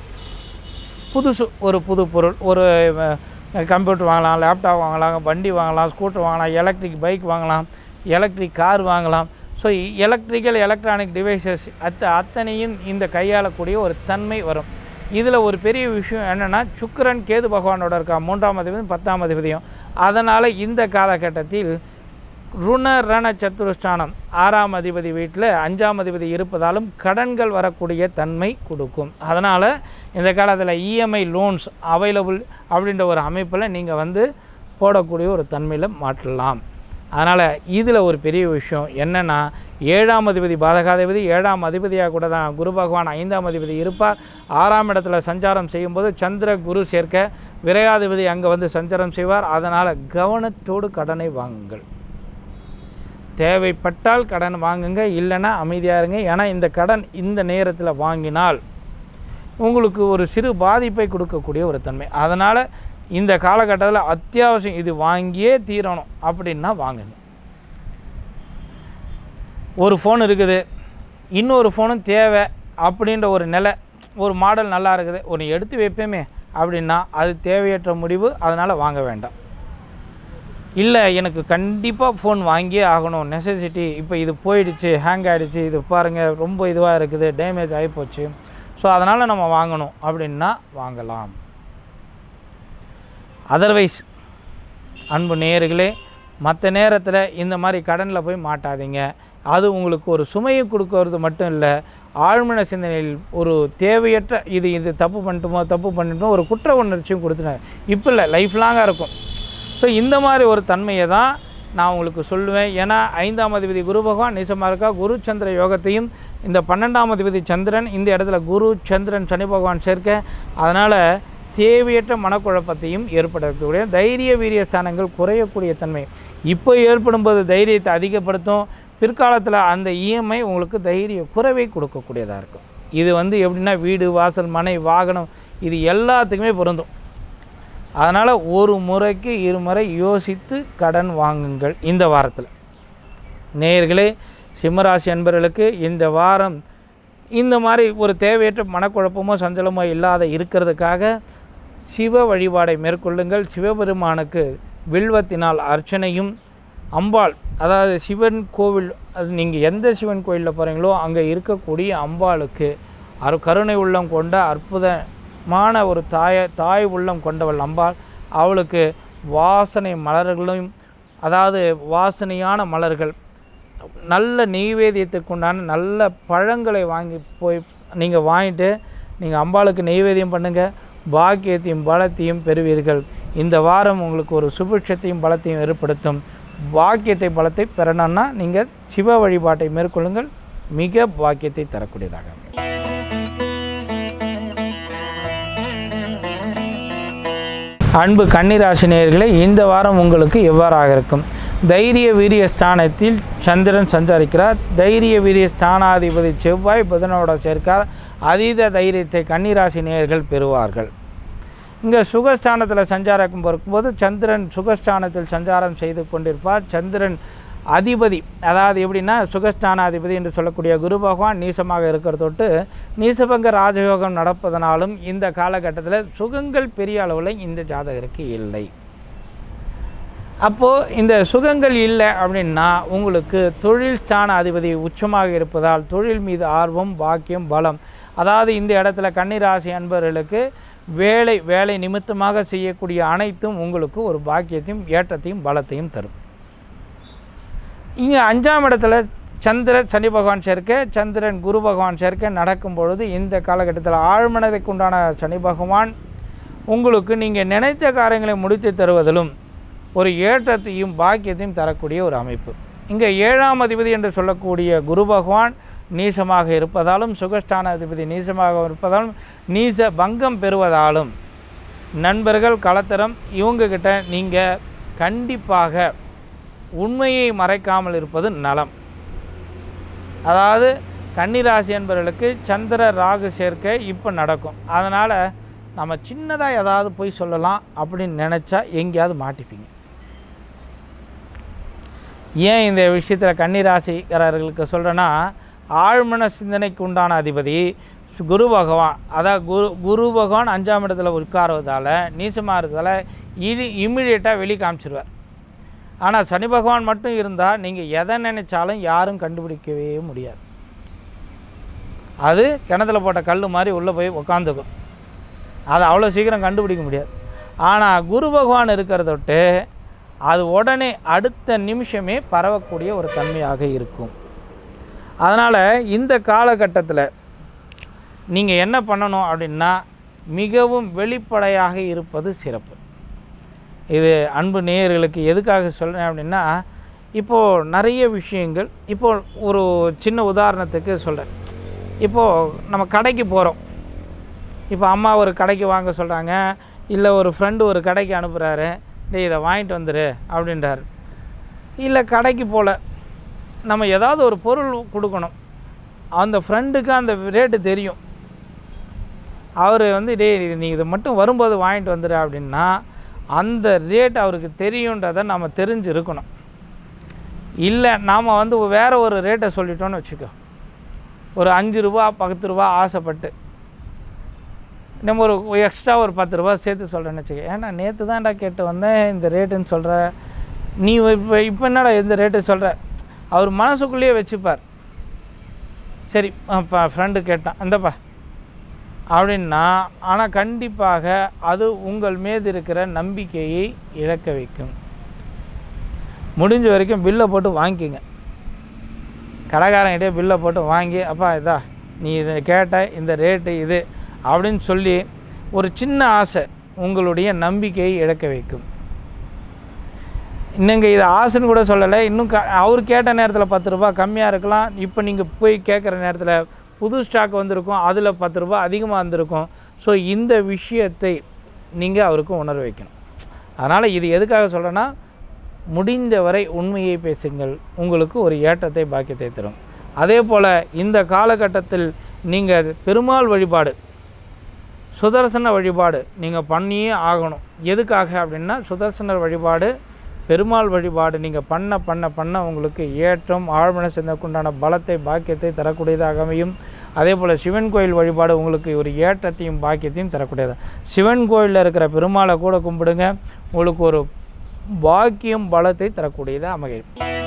புதுசு ஒரு புது பொருள் ஒரு கம்ப்யூட்டர் வாங்கலாம் லேப்டாப் வாங்கலாம் வண்டி வாங்கலாம் ஸ்கூட்டர் வாங்கலாம் எலக்ட்ரிக் பைக் வாங்கலாம் எலக்ட்ரிக் கார் வாங்கலாம் ஸோ எலக்ட்ரிக்கல் எலக்ட்ரானிக் டிவைசஸ் அத்த அத்தனையும் இந்த கையாளக்கூடிய ஒரு தன்மை வரும் இதில் ஒரு பெரிய விஷயம் என்னென்னா சுக்கிரன் கேது பகவானோட இருக்கா மூன்றாம் அதிபதியும் பத்தாம் அதிபதியும் அதனால் இந்த காலகட்டத்தில் ருண ரண சத்துருஷ்டானம் ஆறாம் அதிபதி வீட்டில் அஞ்சாம் அதிபதி இருப்பதாலும் கடன்கள் வரக்கூடிய தன்மை கொடுக்கும் அதனால் இந்த காலத்தில் இஎம்ஐ லோன்ஸ் அவைலபிள் அப்படின்ற ஒரு அமைப்பில் நீங்கள் வந்து போடக்கூடிய ஒரு தன்மையில் மாற்றலாம் அதனால் இதில் ஒரு பெரிய விஷயம் என்னென்னா ஏழாம் அதிபதி பாதகாதிபதி ஏழாம் அதிபதியாக கூட தான் குரு பகவான் ஐந்தாம் அதிபதி இருப்பார் ஆறாம் இடத்துல சஞ்சாரம் செய்யும்போது சந்திர குரு சேர்க்க விரையாதிபதி அங்கே வந்து சஞ்சாரம் செய்வார் அதனால் கவனத்தோடு கடனை வாங்குங்கள் தேவைப்பட்டால் கடன் வாங்குங்க இல்லைன்னா அமைதியாக இருங்க ஏன்னா இந்த கடன் இந்த நேரத்தில் வாங்கினால் உங்களுக்கு ஒரு சிறு பாதிப்பை கொடுக்கக்கூடிய ஒரு தன்மை அதனால் இந்த காலகட்டத்தில் அத்தியாவசியம் இது வாங்கியே தீரணும் அப்படின்னா வாங்குங்க ஒரு ஃபோன் இருக்குது இன்னொரு ஃபோனும் தேவை அப்படின்ற ஒரு நிலை ஒரு மாடல் நல்லா இருக்குது ஒன்று எடுத்து வைப்பேமே அப்படின்னா அது தேவையற்ற முடிவு அதனால் வாங்க வேண்டாம் இல்லை எனக்கு கண்டிப்பாக ஃபோன் வாங்கியே ஆகணும் நெசசிட்டி இப்போ இது போயிடுச்சு ஹேங் ஆகிடுச்சு இது பாருங்கள் ரொம்ப இதுவாக இருக்குது டேமேஜ் ஆகிப்போச்சு ஸோ அதனால் நம்ம வாங்கணும் அப்படின்னா வாங்கலாம் அதர்வைஸ் அன்பு நேயர்களே மற்ற நேரத்தில் இந்த மாதிரி கடனில் போய் மாட்டாதீங்க அது உங்களுக்கு ஒரு சுமையை கொடுக்கறது மட்டும் இல்லை ஆழ்மன சிந்தனையில் ஒரு தேவையற்ற இது இது தப்பு பண்ணிட்டோமோ தப்பு பண்ணிட்டோமோ ஒரு குற்ற உணர்ச்சியும் கொடுத்துட்டேன் இப்போ இல்லை லைஃப் லாங்காக இருக்கும் ஸோ இந்த மாதிரி ஒரு தன்மையை தான் நான் உங்களுக்கு சொல்லுவேன் ஏன்னா ஐந்தாம் அதிபதி குரு பகவான் நீசமாக இருக்கா குரு சந்திர யோகத்தையும் இந்த பன்னெண்டாம் அதிபதி சந்திரன் இந்த இடத்துல குரு சந்திரன் சனி பகவான் சேர்க்க அதனால் தேவையற்ற மனக்குழப்பத்தையும் ஏற்படக்கூடிய தைரிய வீரிய ஸ்தானங்கள் குறையக்கூடிய தன்மை இப்போ ஏற்படும்போது தைரியத்தை அதிகப்படுத்தும் பிற்காலத்தில் அந்த இஎம்ஐ உங்களுக்கு தைரிய குறைவை கொடுக்கக்கூடியதாக இருக்கும் இது வந்து எப்படின்னா வீடு வாசல் மனை வாகனம் இது எல்லாத்துக்குமே பொருந்தும் அதனால் ஒரு முறைக்கு இருமுறை யோசித்து கடன் வாங்குங்கள் இந்த வாரத்தில் நேயர்களே சிம்மராசி அன்பர்களுக்கு இந்த வாரம் இந்த மாதிரி ஒரு தேவையற்ற மனக்குழப்பமோ சஞ்சலமோ இல்லாத இருக்கிறதுக்காக சிவ வழிபாடை மேற்கொள்ளுங்கள் சிவபெருமானுக்கு வில்வத்தினால் அர்ச்சனையும் அம்பாள் அதாவது சிவன் கோவில் அது நீங்கள் எந்த சிவன் கோயிலில் போகிறீங்களோ அங்கே இருக்கக்கூடிய அம்பாளுக்கு அரு கருணை உள்ளம் கொண்ட அற்புதமான ஒரு தாய தாய் உள்ளம் கொண்டவள் அம்பாள் அவளுக்கு வாசனை மலர்களும் அதாவது வாசனையான மலர்கள் நல்ல நெய்வேத்தியத்துக்குண்டான நல்ல பழங்களை வாங்கி போய் நீங்கள் வாங்கிட்டு நீங்கள் அம்பாளுக்கு நெய்வேத்தியம் பண்ணுங்கள் பாக்கியத்தையும் பலத்தையும் பெறுவீர்கள் இந்த வாரம் உங்களுக்கு ஒரு சுபிட்சத்தையும் பலத்தையும் ஏற்படுத்தும் பாக்கியத்தை பலத்தை பெறணும்னா நீங்கள் சிவ வழிபாட்டை மேற்கொள்ளுங்கள் மிக பாக்கியத்தை தரக்கூடியதாக அமையும். அன்பு கன்னிராசினியர்களே இந்த வாரம் உங்களுக்கு எவ்வாறாக இருக்கும் தைரிய வீரிய ஸ்தானத்தில் சந்திரன் சஞ்சரிக்கிறார் தைரிய வீரிய ஸ்தானாதிபதி செவ்வாய் புதனோட சேர்க்கார் அதீத தைரியத்தை கன்னிராசி நேயர்கள் பெறுவார்கள் இங்கே சுகஸ்தானத்தில் சஞ்சாரம் இருக்கும்போது சந்திரன் சுகஸ்தானத்தில் சஞ்சாரம் செய்து கொண்டிருப்பார் சந்திரன் அதிபதி அதாவது எப்படின்னா சுகஸ்தானாதிபதி என்று சொல்லக்கூடிய குரு பகவான் நீசமாக இருக்கிற தொட்டு நீசபங்க ராஜயோகம் நடப்பதனாலும் இந்த காலகட்டத்தில் சுகங்கள் பெரிய அளவில் இந்த ஜாதகருக்கு இல்லை அப்போது இந்த சுகங்கள் இல்லை அப்படின்னா உங்களுக்கு தொழில் ஸ்தான அதிபதி உச்சமாக இருப்பதால் தொழில் மீது ஆர்வம் பாக்கியம் பலம் அதாவது இந்த இடத்துல கன்னிராசி அன்பர்களுக்கு வேலை வேலை நிமித்தமாக செய்யக்கூடிய அனைத்தும் உங்களுக்கு ஒரு பாக்கியத்தையும் ஏற்றத்தையும் பலத்தையும் தரும் இங்கே அஞ்சாம் இடத்துல சந்திரன் சனி பகவான் சேர்க்கை சந்திரன் குரு பகவான் சேர்க்கை நடக்கும் பொழுது இந்த காலகட்டத்தில் ஆழ்மனதைக்கு உண்டான சனி பகவான் உங்களுக்கு நீங்கள் நினைத்த காரியங்களை முடித்து தருவதிலும் ஒரு ஏற்றத்தையும் பாக்கியத்தையும் தரக்கூடிய ஒரு அமைப்பு இங்கே ஏழாம் அதிபதி என்று சொல்லக்கூடிய குரு பகவான் நீசமாக இருப்பதாலும் சுகஸ்தான அதிபதி நீசமாக இருப்பதாலும் நீச பங்கம் பெறுவதாலும் நண்பர்கள் கலத்தரம் இவங்கக்கிட்ட நீங்கள் கண்டிப்பாக உண்மையை மறைக்காமல் இருப்பது நலம் அதாவது கன்னிராசி என்பவர்களுக்கு சந்திர ராகு சேர்க்கை இப்போ நடக்கும் அதனால் நம்ம சின்னதாக ஏதாவது போய் சொல்லலாம் அப்படின்னு நினச்சா எங்கேயாவது மாட்டிப்பீங்க ஏன் இந்த விஷயத்தில் கன்னிராசிக்காரர்களுக்கு சொல்கிறேன்னா ஆழ்மன சிந்தனைக்கு உண்டான அதிபதி குரு பகவான் அதாவது குரு குரு பகவான் அஞ்சாம் இடத்துல உட்காருவதால் நீசமாக இருக்கிறதால இது இம்மிடியேட்டாக வெளி காமிச்சிருவார் ஆனால் சனி பகவான் மட்டும் இருந்தால் நீங்கள் எதை நினைச்சாலும் யாரும் கண்டுபிடிக்கவே முடியாது அது கிணத்துல போட்ட கல் மாதிரி உள்ளே போய் உக்காந்துக்கும் அதை அவ்வளோ சீக்கிரம் கண்டுபிடிக்க முடியாது ஆனால் குரு பகவான் இருக்கிறத தொட்டு அது உடனே அடுத்த நிமிஷமே பரவக்கூடிய ஒரு தன்மையாக இருக்கும் அதனால் இந்த காலகட்டத்தில் நீங்கள் என்ன பண்ணணும் அப்படின்னா மிகவும் வெளிப்படையாக இருப்பது சிறப்பு இது அன்பு நேயர்களுக்கு எதுக்காக சொல்கிறேன் அப்படின்னா இப்போது நிறைய விஷயங்கள் இப்போது ஒரு சின்ன உதாரணத்துக்கு சொல்கிறேன் இப்போது நம்ம கடைக்கு போகிறோம் இப்போ அம்மா ஒரு கடைக்கு வாங்க சொல்கிறாங்க இல்லை ஒரு ஃப்ரெண்டு ஒரு கடைக்கு அனுப்புகிறாரு டேய் இதை வாங்கிட்டு வந்துரு அப்படின்றாரு இல்லை கடைக்கு போகல நம்ம ஏதாவது ஒரு பொருள் கொடுக்கணும் அந்த ஃப்ரெண்டுக்கு அந்த ரேட்டு தெரியும் அவர் வந்து டேய் இது நீ இதை மட்டும் வரும்போது வாங்கிட்டு வந்துடு அப்படின்னா அந்த ரேட் அவருக்கு தெரியுன்றதை நம்ம தெரிஞ்சிருக்கணும் இல்லை நாம் வந்து வேறு ஒரு ரேட்டை சொல்லிட்டோன்னு வச்சுக்கோ ஒரு அஞ்சு ரூபா பத்து ரூபா ஆசைப்பட்டு நம்ம ஒரு எக்ஸ்ட்ரா ஒரு பத்து ரூபா சேர்த்து சொல்கிறேன்னு வச்சுக்க ஏன்னா நேற்று தான்டா கேட்டு வந்தேன் இந்த ரேட்டுன்னு சொல்கிற நீ இப்போ இப்போ என்னடா இந்த ரேட்டு சொல்கிற அவர் மனசுக்குள்ளேயே வச்சுப்பார் சரி இப்போ ஃப்ரெண்டு கேட்டான் இந்தப்பா அப்படின்னா ஆனால் கண்டிப்பாக அது உங்கள் மீது இருக்கிற நம்பிக்கையை இழக்க வைக்கும் முடிஞ்ச வரைக்கும் பில்லை போட்டு வாங்கிக்கோங்க கடைக்காரங்கிட்டே பில்லை போட்டு வாங்கி அப்பா இதா நீ இதை கேட்ட இந்த ரேட்டு இது அப்படின்னு சொல்லி ஒரு சின்ன ஆசை உங்களுடைய நம்பிக்கையை இழக்க வைக்கும் இன்னுங்க இது ஆசைன்னு கூட சொல்லலை இன்னும் க அவர் கேட்ட நேரத்தில் பத்து ரூபா கம்மியாக இருக்கலாம் இப்போ நீங்கள் போய் கேட்குற நேரத்தில் புது ஸ்டாக் வந்திருக்கும் அதில் பத்து ரூபா அதிகமாக வந்திருக்கும் ஸோ இந்த விஷயத்தை நீங்கள் அவருக்கு உணர வைக்கணும் அதனால் இது எதுக்காக சொல்கிறேன்னா முடிந்தவரை உண்மையை பேசுங்கள் உங்களுக்கு ஒரு ஏற்றத்தை பாக்கியத்தை தரும் அதே போல் இந்த காலகட்டத்தில் நீங்கள் பெருமாள் வழிபாடு சுதர்சன வழிபாடு நீங்கள் பண்ணியே ஆகணும் எதுக்காக அப்படின்னா சுதர்சனர் வழிபாடு பெருமாள் வழிபாடு நீங்கள் பண்ண பண்ண பண்ண உங்களுக்கு ஏற்றம் ஆழ்மன சிந்தக்குண்டான பலத்தை பாக்கியத்தை தரக்கூடியதாக அமையும் அதே போல் சிவன் கோயில் வழிபாடு உங்களுக்கு ஒரு ஏற்றத்தையும் பாக்கியத்தையும் தரக்கூடியது சிவன் கோயிலில் இருக்கிற பெருமாளை கூட கும்பிடுங்க உங்களுக்கு ஒரு பாக்கியம் பலத்தை தரக்கூடியதாக அமையும்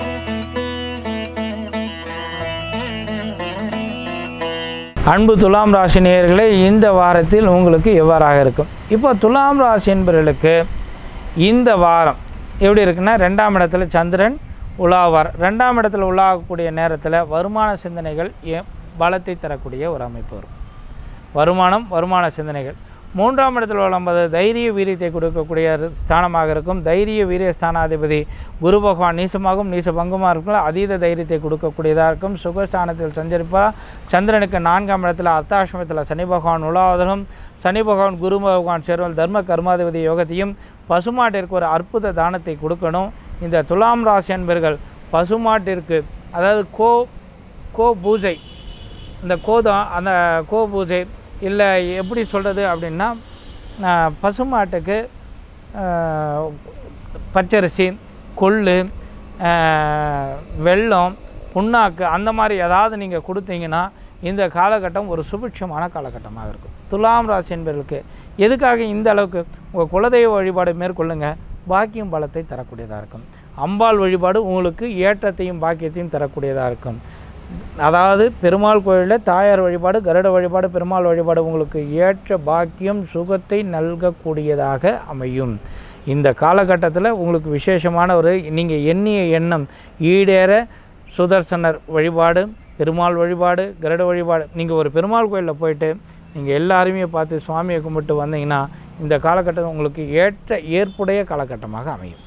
அன்பு துலாம் ராசி நேயர்களே இந்த வாரத்தில் உங்களுக்கு எவ்வாறாக இருக்கும் இப்போ துலாம் ராசி என்பவர்களுக்கு இந்த வாரம் எப்படி இருக்குன்னா ரெண்டாம் இடத்துல சந்திரன் உலாவார் ரெண்டாம் இடத்துல உலாகக்கூடிய நேரத்தில் வருமான சிந்தனைகள் ஏ- பலத்தை தரக்கூடிய ஒரு அமைப்பு வரும் வருமானம் வருமான சிந்தனைகள் மூன்றாம் இடத்தில் விளம்பது தைரிய வீரியத்தை கொடுக்கக்கூடிய ஸ்தானமாக இருக்கும் தைரிய வீரிய ஸ்தானாதிபதி குரு பகவான் நீசமாகவும் நீச பங்கமாக இருக்கும் அதீத தைரியத்தை கொடுக்கக்கூடியதாக இருக்கும் சுகஸ்தானத்தில் சஞ்சரிப்பார் சந்திரனுக்கு நான்காம் இடத்தில் அர்த்தாசிரமத்தில் சனி பகவான் உலாவதலும் சனி பகவான் குரு பகவான் சேர்வல் தர்ம கர்மாதிபதி யோகத்தையும் பசுமாட்டிற்கு ஒரு அற்புத தானத்தை கொடுக்கணும் இந்த துலாம் ராசி அன்பர்கள் பசுமாட்டிற்கு அதாவது கோ கோ பூஜை இந்த கோதம் அந்த கோ பூஜை இல்லை எப்படி சொல்கிறது அப்படின்னா ஆஹ், பசுமாட்டுக்கு ஆஹ், பச்சரிசி கொள்ளு ஆஹ், வெல்லம் புண்ணாக்கு அந்த மாதிரி ஏதாவது நீங்கள் கொடுத்தீங்கன்னா இந்த காலகட்டம் ஒரு சுபிட்சமான காலகட்டமாக இருக்கும் துலாம் ராசி என்பவர்களுக்கு எதுக்காக இந்த அளவுக்கு உங்கள் குலதெய்வ வழிபாடு மேற்கொள்ளுங்க பாக்கியம் பலத்தை தரக்கூடியதாக இருக்கும் அம்பாள் வழிபாடு உங்களுக்கு ஏற்றத்தையும் பாக்கியத்தையும் தரக்கூடியதாக இருக்கும் அதாவது பெருமாள் கோயிலில் தாயார் வழிபாடு கருட வழிபாடு பெருமாள் வழிபாடு உங்களுக்கு ஏற்ற பாக்கியம் சுகத்தை நல்கக்கூடியதாக அமையும் இந்த காலகட்டத்தில் உங்களுக்கு விசேஷமான ஒரு நீங்கள் எண்ணிய எண்ணம் ஈடேற சுதர்சனர் வழிபாடு பெருமாள் வழிபாடு கருட வழிபாடு நீங்கள் ஒரு பெருமாள் கோயிலில் போயிட்டு நீங்கள் எல்லாருமே பார்த்து சுவாமியை கும்பிட்டு வந்தீங்கன்னா இந்த காலகட்டம் உங்களுக்கு ஏற்ற ஏற்புடைய காலகட்டமாக அமையும்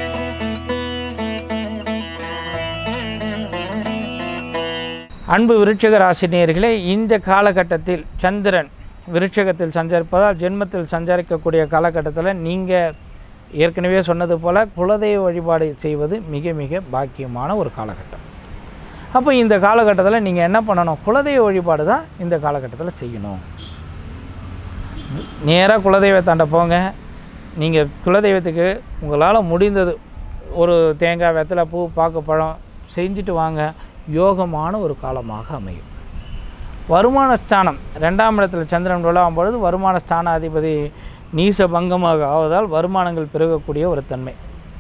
அன்பு விருட்சக ராசினியர்களே இந்த காலகட்டத்தில் சந்திரன் விருட்சகத்தில் சஞ்சரிப்பதால் ஜென்மத்தில் சஞ்சரிக்கக்கூடிய காலகட்டத்தில் நீங்கள் ஏற்கனவே சொன்னது போல் குலதெய்வ வழிபாடு செய்வது மிக மிக பாக்கியமான ஒரு காலகட்டம் அப்போ இந்த காலகட்டத்தில் நீங்கள் என்ன பண்ணணும் குலதெய்வ வழிபாடு தான் இந்த காலகட்டத்தில் செய்யணும் நேராக குலதெய்வத்தாண்ட போங்க நீங்கள் குலதெய்வத்துக்கு உங்களால் முடிந்தது ஒரு தேங்காய் வெத்தலை பூ பாக்கு பழம் செஞ்சுட்டு வாங்க யோகமான ஒரு காலமாக அமையும் வருமான ஸ்தானம் ரெண்டாம் இடத்துல சந்திரன் விழாவும் பொழுது வருமான ஸ்தானாதிபதி நீச பங்கமாக ஆவதால் வருமானங்கள் பெருகக்கூடிய ஒரு தன்மை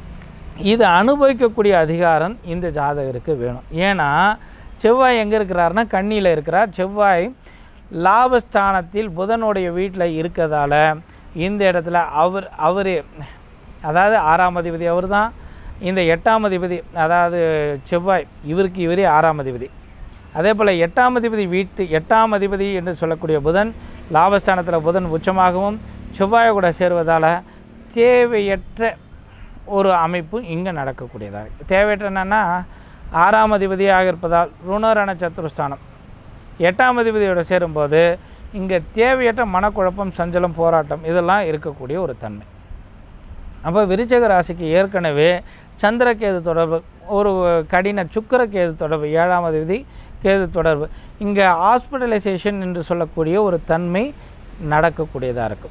இது அனுபவிக்கக்கூடிய அதிகாரம் இந்த ஜாதகருக்கு வேணும் ஏன்னா செவ்வாய் எங்கே இருக்கிறாருன்னா கண்ணியில் இருக்கிறார் செவ்வாய் லாபஸ்தானத்தில் புதனுடைய வீட்டில் இருக்கிறதால இந்த இடத்துல அவர் அவர் அதாவது ஆறாம் அதிபதி அவர் தான் இந்த எட்டாம் அதிபதி அதாவது செவ்வாய் இவருக்கு இவரே ஆறாம் அதிபதி அதே போல் எட்டாம் அதிபதி வீட்டு எட்டாம் அதிபதி என்று சொல்லக்கூடிய புதன் லாபஸ்தானத்தில் புதன் உச்சமாகவும் செவ்வாய் கூட சேருவதால் தேவையற்ற ஒரு அமைப்பு இங்கே நடக்கக்கூடியதாக இருக்கு. தேவையற்ற என்னென்னா ஆறாம் அதிபதியாக இருப்பதால் ருணரண சத்துருஸ்தானம் எட்டாம் அதிபதியோட சேரும்போது இங்கே தேவையற்ற மனக்குழப்பம் சஞ்சலம் போராட்டம் இதெல்லாம் இருக்கக்கூடிய ஒரு தன்மை அப்போ விருச்சக ராசிக்கு ஏற்கனவே சந்திரகேது தொடர்பு ஒரு கடின சுக்கிரகேது தொடர்பு ஏழாம் அதிபதி கேது தொடர்பு இங்கே ஹாஸ்பிட்டலைசேஷன் என்று சொல்லக்கூடிய ஒரு தன்மை நடக்கக்கூடியதாக இருக்கும்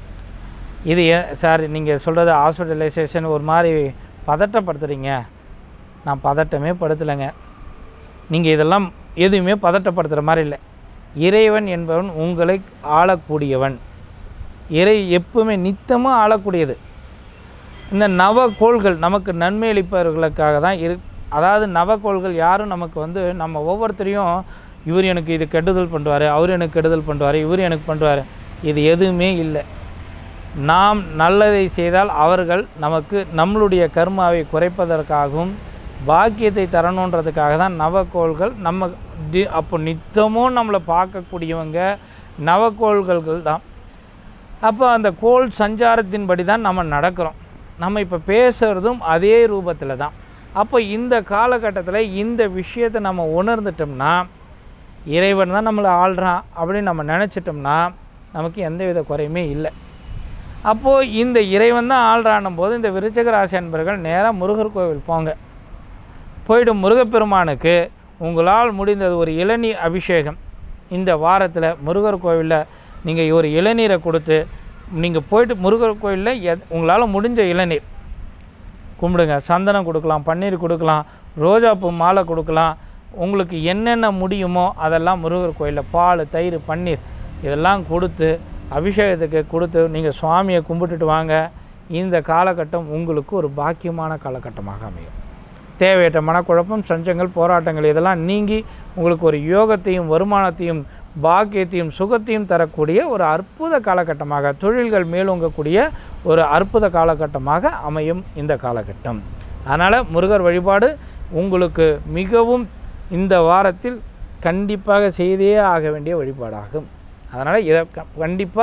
இது ஏ- சார் நீங்கள் சொல்கிறது ஹாஸ்பிட்டலைசேஷன் ஒரு மாதிரி பதட்டப்படுத்துகிறீங்க நான் பதட்டமே படுத்தலைங்க நீங்கள் இதெல்லாம் எதுவுமே பதட்டப்படுத்துகிற மாதிரி இல்லை இறைவன் என்பவன் உங்களை ஆளக்கூடியவன் இறை எப்பவுமே நித்தமும் ஆளக்கூடியது இந்த நவகோள்கள் நமக்கு நன்மை அளிப்பவர்களுக்காக தான் இரு அதாவது நவகோள்கள் யாரும் நமக்கு வந்து நம்ம ஒவ்வொருத்தரையும் இவர் எனக்கு இது கெடுதல் பண்ணுவார் அவர் எனக்கு கெடுதல் பண்ணுவார் இவர் எனக்கு பண்ணுவார் இது எதுவுமே இல்லை நாம் நல்லதை செய்தால் அவர்கள் நமக்கு நம்மளுடைய கர்மாவை குறைப்பதற்காகவும் பாக்கியத்தை தரணுன்றதுக்காக தான் நவக்கோள்கள் நம்ம தி அப்போ நித்தமும் நம்மளை பார்க்கக்கூடியவங்க நவக்கோள்கள் தான் அப்போ அந்த கோள் சஞ்சாரத்தின்படி தான் நம்ம நடக்கிறோம் நம்ம இப்போ பேசுகிறதும் அதே ரூபத்தில் தான் அப்போ இந்த காலகட்டத்தில் இந்த விஷயத்தை நம்ம உணர்ந்துட்டோம்னா இறைவன் தான் நம்மளை ஆள்றான் அப்படின்னு நம்ம நினச்சிட்டோம்னா நமக்கு எந்தவித குறையுமே இல்லை அப்போது இந்த இறைவன் தான் ஆள்றானும் போது இந்த விருச்சக ராசி அன்பர்கள் நேராக முருகர் கோவில் போங்க போயிட்டு முருகப்பெருமானுக்கு உங்களால் முடிந்தது ஒரு இளநீர் அபிஷேகம் இந்த வாரத்தில் முருகர் கோவிலில் நீங்கள் ஒரு இளநீரை கொடுத்து நீங்கள் போயிட்டு முருகர் கோவிலில் எத் உங்களால் முடிஞ்ச இளநீர் கும்பிடுங்க சந்தனம் கொடுக்கலாம் பன்னீர் கொடுக்கலாம் ரோஜாப்பூ மாலை கொடுக்கலாம் உங்களுக்கு என்னென்ன முடியுமோ அதெல்லாம் முருகர் கோயிலில் பால் தயிர் பன்னீர் இதெல்லாம் கொடுத்து அபிஷேகத்துக்கு கொடுத்து நீங்கள் சுவாமியை கும்பிட்டுட்டு வாங்க இந்த காலகட்டம் உங்களுக்கு ஒரு பாக்கியமான காலகட்டமாக அமையும் தேவையற்ற மனக்குழப்பம் சஞ்சங்கள் போராட்டங்கள் இதெல்லாம் நீங்கி உங்களுக்கு ஒரு யோகத்தையும் வருமானத்தையும் பாக்கியத்தையும் சுகத்தையும் தரக்கூடிய ஒரு அற்புத காலகட்டமாக தொழில்கள் மேலோங்கக்கூடிய ஒரு அற்புத காலகட்டமாக அமையும் இந்த காலகட்டம் அதனால் முருகர் வழிபாடு உங்களுக்கு மிகவும் இந்த வாரத்தில் கண்டிப்பாக செய்தே ஆக வேண்டிய வழிபாடாகும் அதனால் இதை க- கண்டிப்பாக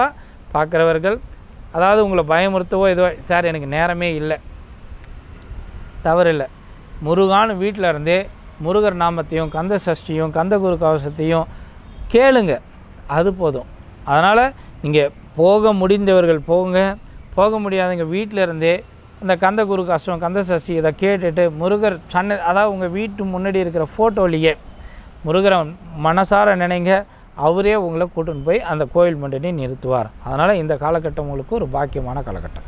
பார்க்குறவர்கள் அதாவது உங்களை பயமுறுத்தவோ ஏதோ சார் எனக்கு நேரமே இல்லை தவறில்லை முருகான் வீட்டில் இருந்தே முருகர் நாமத்தையும் கந்த சஷ்டியும் கந்த குரு கவசத்தையும் கேளுங்க அது போதும் அதனால் நீங்கள் போக முடிந்தவர்கள் போங்க போக முடியாதவங்க வீட்டில் இருந்தே இந்த கந்த குரு கஷ்டம் கந்த சஷ்டி இதை கேட்டுட்டு முருகர் சன்ன அதாவது உங்கள் வீட்டு முன்னாடி இருக்கிற ஃபோட்டோலேயே முருகரை மனசார நினைங்க அவரே உங்களை கூட்டின்னு போய் அந்த கோயில் முன்னாடி நிறுத்துவார் அதனால் இந்த காலகட்டம் உங்களுக்கு ஒரு பாக்கியமான காலகட்டம்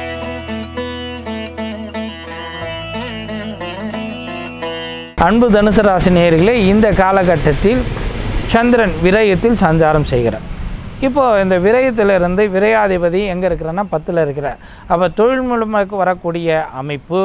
அன்பு தனுசு ராசி நேயர்களே இந்த காலகட்டத்தில் சந்திரன் விரயத்தில் சஞ்சாரம் செய்கிறார் இப்போ இந்த விரயத்திலிருந்து விரையாதிபதி எங்கே இருக்கிறன்னா பத்தில் இருக்கிறார் அப்போ தொழில் மூலமாக வரக்கூடிய அமைப்பு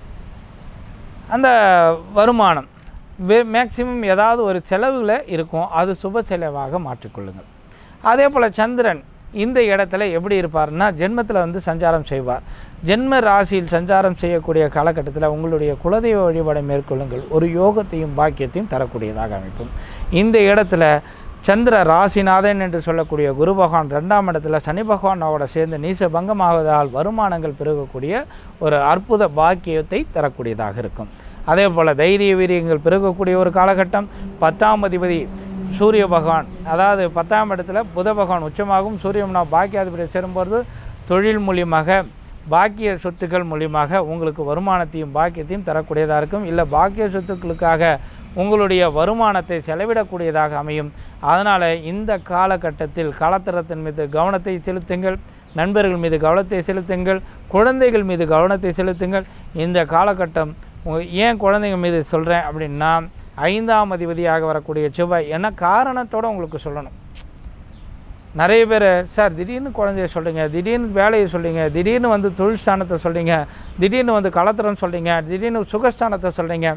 அந்த வருமானம் மேக்சிமம் ஏதாவது ஒரு செலவில் இருக்கும் அது சுப செலவாக மாற்றிக்கொள்ளுங்கள் அதே போல் சந்திரன் இந்த இடத்துல எப்படி இருப்பார்னா ஜென்மத்தில் வந்து சஞ்சாரம் செய்வார் ஜென்ம ராசியில் சஞ்சாரம் செய்யக்கூடிய காலகட்டத்தில் உங்களுடைய குலதெய்வ வழிபாடை மேற்கொள்ளுங்கள் ஒரு யோகத்தையும் பாக்கியத்தையும் தரக்கூடியதாக அமைக்கும் இந்த இடத்துல சந்திர ராசிநாதன் என்று சொல்லக்கூடிய குரு பகவான் ரெண்டாம் இடத்துல சனி பகவானோட சேர்ந்து நீச பங்கமாவதால் வருமானங்கள் பெருகக்கூடிய ஒரு அற்புத பாக்கியத்தை தரக்கூடியதாக இருக்கும் அதே போல் தைரிய வீரியங்கள் பெருகக்கூடிய ஒரு காலகட்டம் பத்தாம் அதிபதி சூரிய பகவான் அதாவது பத்தாம் இடத்துல புத பகவான் உச்சமாகவும் சூரியம்னா பாக்கியாதிபதி சேரும்போது தொழில் மூலியமாக பாக்கிய சொத்துக்கள் மூலியமாக உங்களுக்கு வருமானத்தையும் பாக்கியத்தையும் தரக்கூடியதாக இருக்கும் இல்லை பாக்கிய சொத்துக்களுக்காக உங்களுடைய வருமானத்தை செலவிடக்கூடியதாக அமையும் அதனால் இந்த காலகட்டத்தில் கலத்தரத்தின் மீது கவனத்தை செலுத்துங்கள் நண்பர்கள் மீது கவனத்தை செலுத்துங்கள் குழந்தைகள் மீது கவனத்தை செலுத்துங்கள் இந்த காலகட்டம் உங்க- ஏன் குழந்தைங்க மீது சொல்கிறேன் அப்படின்னா ஐந்தாம் அதிபதியாக வரக்கூடிய செவ்வாய் என்ன காரணத்தோடு உங்களுக்கு சொல்லணும் நிறைய பேர் சார் திடீர்னு குழந்தைய சொல்கிறீங்க திடீர்னு வேலையை சொல்கிறீங்க திடீர்னு வந்து தொழில் ஸ்தானத்தை சொல்கிறீங்க திடீர்னு வந்து கலத்திரம் சொல்கிறீங்க திடீர்னு சுகஸ்தானத்தை சொல்கிறீங்க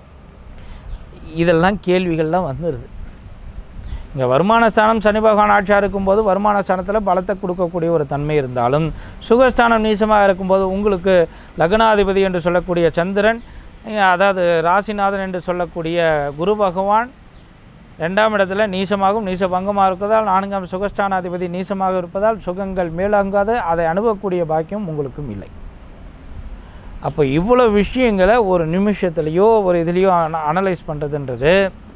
இதெல்லாம் கேள்விகள்லாம் வந்துடுது இங்கே வருமான ஸ்தானம் சனி பகவான் ஆட்சியாக இருக்கும்போது வருமான ஸ்தானத்தில் பலத்தை கொடுக்கக்கூடிய ஒரு தன்மை இருந்தாலும் சுகஸ்தானம் நீசமாக இருக்கும்போது உங்களுக்கு லக்னாதிபதி என்று சொல்லக்கூடிய சந்திரன் அஹ் அதாவது ராசிநாதன் என்று சொல்லக்கூடிய குரு பகவான் ரெண்டாம் இடத்துல நீசமாகவும் நீச பங்கமாக இருப்பதால் நான்காம் சுகஸ்தானாதிபதி நீசமாக இருப்பதால் சுகங்கள் மேலோங்காது அதை அணுகக்கூடிய பாக்கியம் உங்களுக்கும் இல்லை அப்போ இவ்வளோ விஷயங்களை ஒரு நிமிஷத்துலேயோ ஒரு இதுலேயோ அனலைஸ் பண்ணுறதுன்றது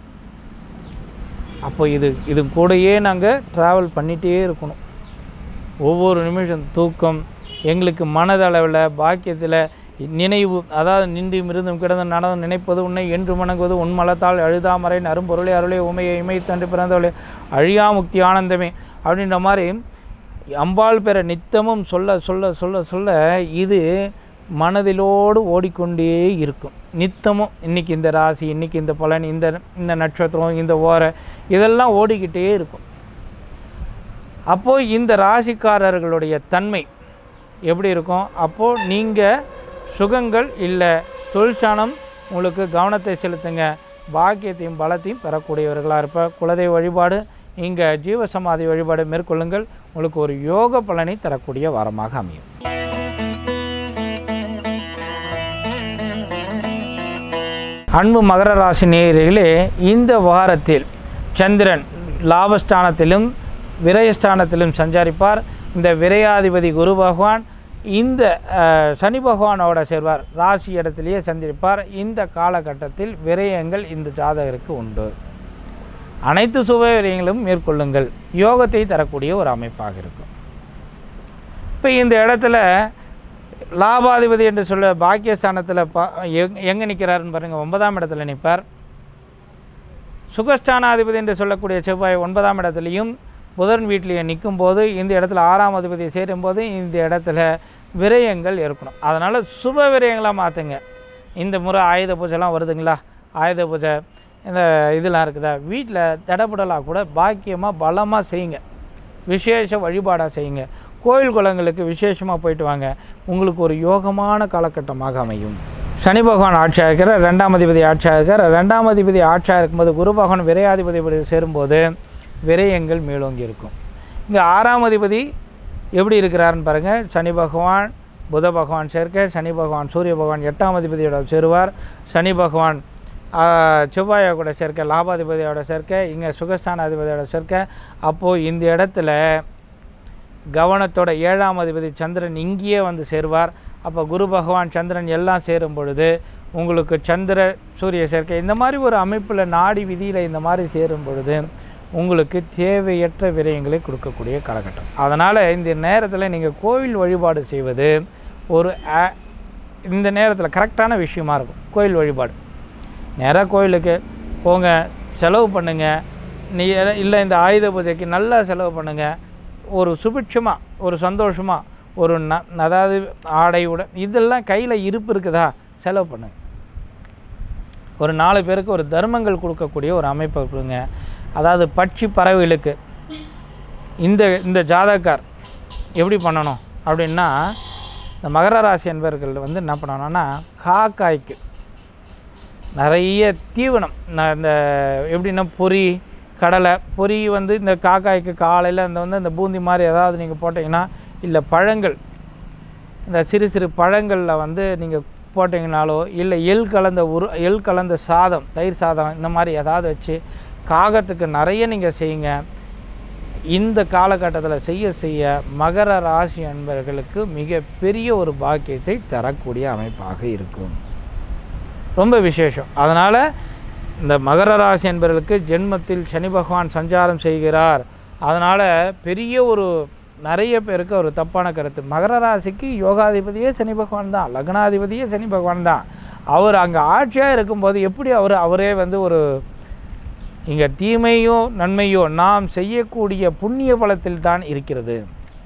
அப்போ இது இது கூடயே நாங்கள் ட்ராவல் பண்ணிகிட்டே இருக்கணும் ஒவ்வொரு நிமிஷம் தூக்கம் எங்களுக்கு மனதளவில் பாக்கியத்தில் நினைவு அதாவது நின்றும் இருந்தும் கிடந்து நடந்து நினைப்பது உன்னை என்று வணங்குவது உன் மலத்தால் அழுதாமறை அரும்பொருளை அருளை உமையை இமை தண்டு பிறந்தவளே அழியா முக்தி ஆனந்தமே அப்படின்ற மாதிரி அம்பாள் பெற நித்தமும் சொல்ல சொல்ல சொல்ல சொல்ல இது மனதிலோடு ஓடிக்கொண்டே இருக்கும் நித்தமும் இன்னைக்கு இந்த ராசி இன்னைக்கு இந்த பலன் இந்த இந்த நட்சத்திரம் இந்த ஓரை இதெல்லாம் ஓடிக்கிட்டே இருக்கும் அப்போது இந்த ராசிக்காரர்களுடைய தன்மை எப்படி இருக்கும் அப்போது நீங்கள் சுகங்கள் இல்லை தொழிற்சானம் உங்களுக்கு கவனத்தை செலுத்துங்க பாக்கியத்தையும் பலத்தையும் பெறக்கூடியவர்களாக இருப்ப குலதெய்வ வழிபாடு இங்கே ஜீவசமாதி வழிபாடு மேற்கொள்ளுங்கள் உங்களுக்கு ஒரு யோக பலனை தரக்கூடிய வாரமாக அமையும் அன்பு மகர ராசி நேயர்களே இந்த வாரத்தில் சந்திரன் லாபஸ்தானத்திலும் விரயஸ்தானத்திலும் சஞ்சரிப்பார் இந்த விரையாதிபதி குரு பகவான் இந்த அஹ், சனி பகவானோட சேர்வார் ராசி இடத்திலேயே சந்திருப்பார் இந்த காலகட்டத்தில் விரயங்கள் இந்த ஜாதகருக்கு உண்டு அனைத்து சுப விரயங்களும் மேற்கொள்ளுங்கள் யோகத்தை தரக்கூடிய ஒரு அமைப்பாக இருக்கும் இப்போ இந்த இடத்துல லாபாதிபதி என்று சொல்ல பாக்கியஸ்தானத்தில் பா எங் எங்கே நிற்கிறாருன்னு பாருங்கள் ஒன்பதாம் இடத்துல நிற்பார் சுகஸ்தானாதிபதி என்று சொல்லக்கூடிய செவ்வாய் ஒன்பதாம் இடத்துலையும் புதன் வீட்டிலேயே நிற்கும்போது இந்த இடத்துல ஆறாம் அதிபதி சேரும்போது இந்த இடத்துல விரயங்கள் இருக்கணும் அதனால் சுப விரயங்களாக மாற்றுங்க இந்த முறை ஆயுத பூஜைலாம் வருதுங்களா ஆயுத பூஜை இந்த இதெல்லாம் இருக்குதா வீட்டில் தடபுடலாக கூட பாக்கியமாக பலமாக செய்யுங்க விசேஷ வழிபாடாக செய்யுங்க கோயில் குளங்களுக்கு விசேஷமாக போயிட்டு வாங்க உங்களுக்கு ஒரு யோகமான காலகட்டமாக அமையும் சனி பகவான் ஆட்சியாக இருக்கிற ரெண்டாம் அதிபதி ஆட்சியாக இருக்கிற ரெண்டாம் அதிபதி ஆட்சியாக இருக்கும்போது குரு பகவான் விரையாதிபதி இப்படி சேரும்போது விரயங்கள் மேலோங்கி இருக்கும் இங்கே ஆறாம் அதிபதி எப்படி இருக்கிறாருன்னு பாருங்கள் சனி பகவான் புத பகவான் சேர்க்க சனி பகவான் சூரிய பகவான் எட்டாம் அதிபதியோட சேருவார் சனி பகவான் ஆ, செவ்வாயை கூட சேர்க்க லாபாதிபதியோட சேர்க்க இங்கே சுகஸ்தான அதிபதியோட சேர்க்க அப்போது இந்த இடத்துல கவனத்தோட ஏழாம் அதிபதி சந்திரன் இங்கேயே வந்து சேருவார் அப்போ குரு பகவான் சந்திரன் எல்லாம் சேரும் பொழுது உங்களுக்கு சந்திர சூரிய சேர்க்கை இந்த மாதிரி ஒரு அமைப்பில் நாடி விதியில் இந்த மாதிரி சேரும் பொழுது உங்களுக்கு தேவையற்ற விரயங்களை கொடுக்கக்கூடிய காலகட்டம் அதனால் இந்த நேரத்தில் நீங்கள் கோவில் வழிபாடு செய்வது ஒரு ஆ- இந்த நேரத்தில் கரெக்டான விஷயமா இருக்கும் கோயில் வழிபாடு நேராக கோயிலுக்கு போங்க செலவு பண்ணுங்கள் நீ எத- இல்லை இந்த ஆயுத பூஜைக்கு நல்லா செலவு பண்ணுங்கள் ஒரு சுபிட்சமாக ஒரு சந்தோஷமாக ஒரு ந அதாவது ஆடையுட இதெல்லாம் கையில் இருப்பு இருக்குதா செலவு பண்ணுங்க ஒரு நாலு பேருக்கு ஒரு தர்மங்கள் கொடுக்கக்கூடிய ஒரு அமைப்பை கொடுங்க அதாவது பட்சி பறவைகளுக்கு இந்த இந்த ஜாதகார் எப்படி பண்ணணும் அப்படின்னா இந்த மகர ராசி என்பவர்கள் வந்து என்ன பண்ணணும்னா காக்காய்க்கு நிறைய தீவனம் நான் இந்த எப்படின்னா பொரி கடலை பொரி வந்து இந்த காக்காய்க்கு காலையில் இந்த வந்து இந்த பூந்தி மாதிரி ஏதாவது நீங்கள் போட்டிங்கன்னா இல்லை பழங்கள் இந்த சிறு சிறு பழங்களில் வந்து நீங்கள் போட்டிங்கனாலோ இல்லை எள் கலந்த உரு எள் கலந்த சாதம் தயிர் சாதம் இந்த மாதிரி ஏதாவது வச்சு காகத்துக்கு நிறைய நீங்கள் செய்யுங்க இந்த காலகட்டத்தில் செய்ய செய்ய மகர ராசி என்பவர்களுக்கு மிக பெரிய ஒரு பாக்கியத்தை தரக்கூடிய அமைப்பாக இருக்கும் ரொம்ப விசேஷம் அதனால் இந்த மகர ராசி என்பவர்களுக்கு ஜென்மத்தில் சனி பகவான் சஞ்சாரம் செய்கிறார் அதனால் பெரிய ஒரு நிறைய பேருக்கு ஒரு தப்பான கருத்து மகர ராசிக்கு யோகாதிபதியே சனி பகவான் தான் லக்னாதிபதியே சனி பகவான் தான் அவர் அங்கே ஆட்சியாக இருக்கும்போது எப்படி அவர் அவரே வந்து ஒரு இங்கே தீமையோ நன்மையோ நாம் செய்யக்கூடிய புண்ணிய பலத்தில் தான் இருக்கிறது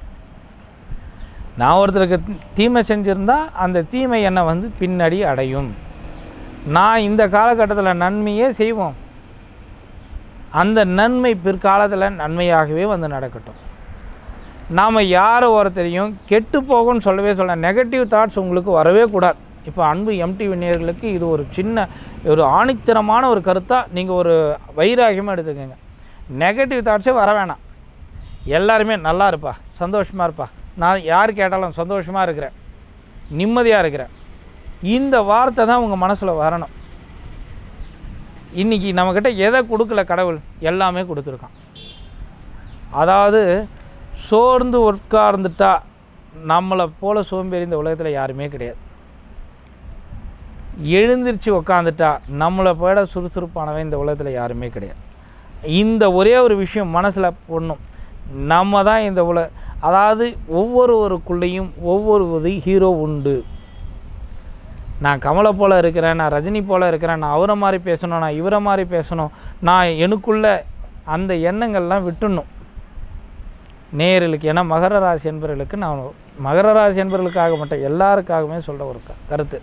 நான் ஒருத்தருக்கு தீமை செஞ்சிருந்தா அந்த தீமை என்னை வந்து பின்னாடி அடையும் நான் இந்த காலகட்டத்தில் நன்மையே செய்வோம் அந்த நன்மை பிற்காலத்தில் நன்மையாகவே வந்து நடக்கட்டும் நாம் யார் ஒருத்தரையும் கெட்டு போகும்னு சொல்லவே சொல்ல நெகட்டிவ் தாட்ஸ் உங்களுக்கு வரவே கூடாது இப்போ அன்பு எம்டிவி நேயர்களுக்கு இது ஒரு சின்ன ஒரு ஆணித்தரமான ஒரு கருத்தாக நீங்கள் ஒரு வைராகியமாக எடுத்துக்கோங்க நெகட்டிவ் தாட்ஸே வர வேணாம் எல்லாருமே நல்லா இருப்பா சந்தோஷமாக இருப்பா நான் யார் கேட்டாலும் சந்தோஷமாக இருக்கிறேன் நிம்மதியாக இருக்கிறேன் இந்த வார்த்தை தான் உங்கள் மனசில் வரணும் இன்றைக்கி நம்மக்கிட்ட எதை கொடுக்கல கடவுள் எல்லாமே கொடுத்துருக்கான் அதாவது சோர்ந்து உட்கார்ந்துட்டா நம்மளை போல சோம்பேறி இந்த உலகத்தில் யாருமே கிடையாது எழுந்திருச்சு உக்காந்துட்டா நம்மளை போட சுறுசுறுப்பானவன் இந்த உலகத்தில் யாருமே கிடையாது இந்த ஒரே ஒரு விஷயம் மனசில் பொண்ணும் நம்ம தான் இந்த உல அதாவது ஒவ்வொருவருக்குள்ளேயும் ஒவ்வொரு ஒரு ஹீரோ உண்டு நான் கமலை போல் இருக்கிறேன் நான் ரஜினி போல் இருக்கிறேன் நான் அவரை மாதிரி பேசணும் நான் இவரை மாதிரி பேசணும் நான் எனக்குள்ள அந்த எண்ணங்கள்லாம் விட்டுடணும் நேயர்களுக்கு ஏன்னா மகர ராசி என்பவர்களுக்கு நான் மகர ராசி என்பவர்களுக்காக மட்டும் எல்லாருக்காகவுமே சொல்கிற ஒரு க- கருத்து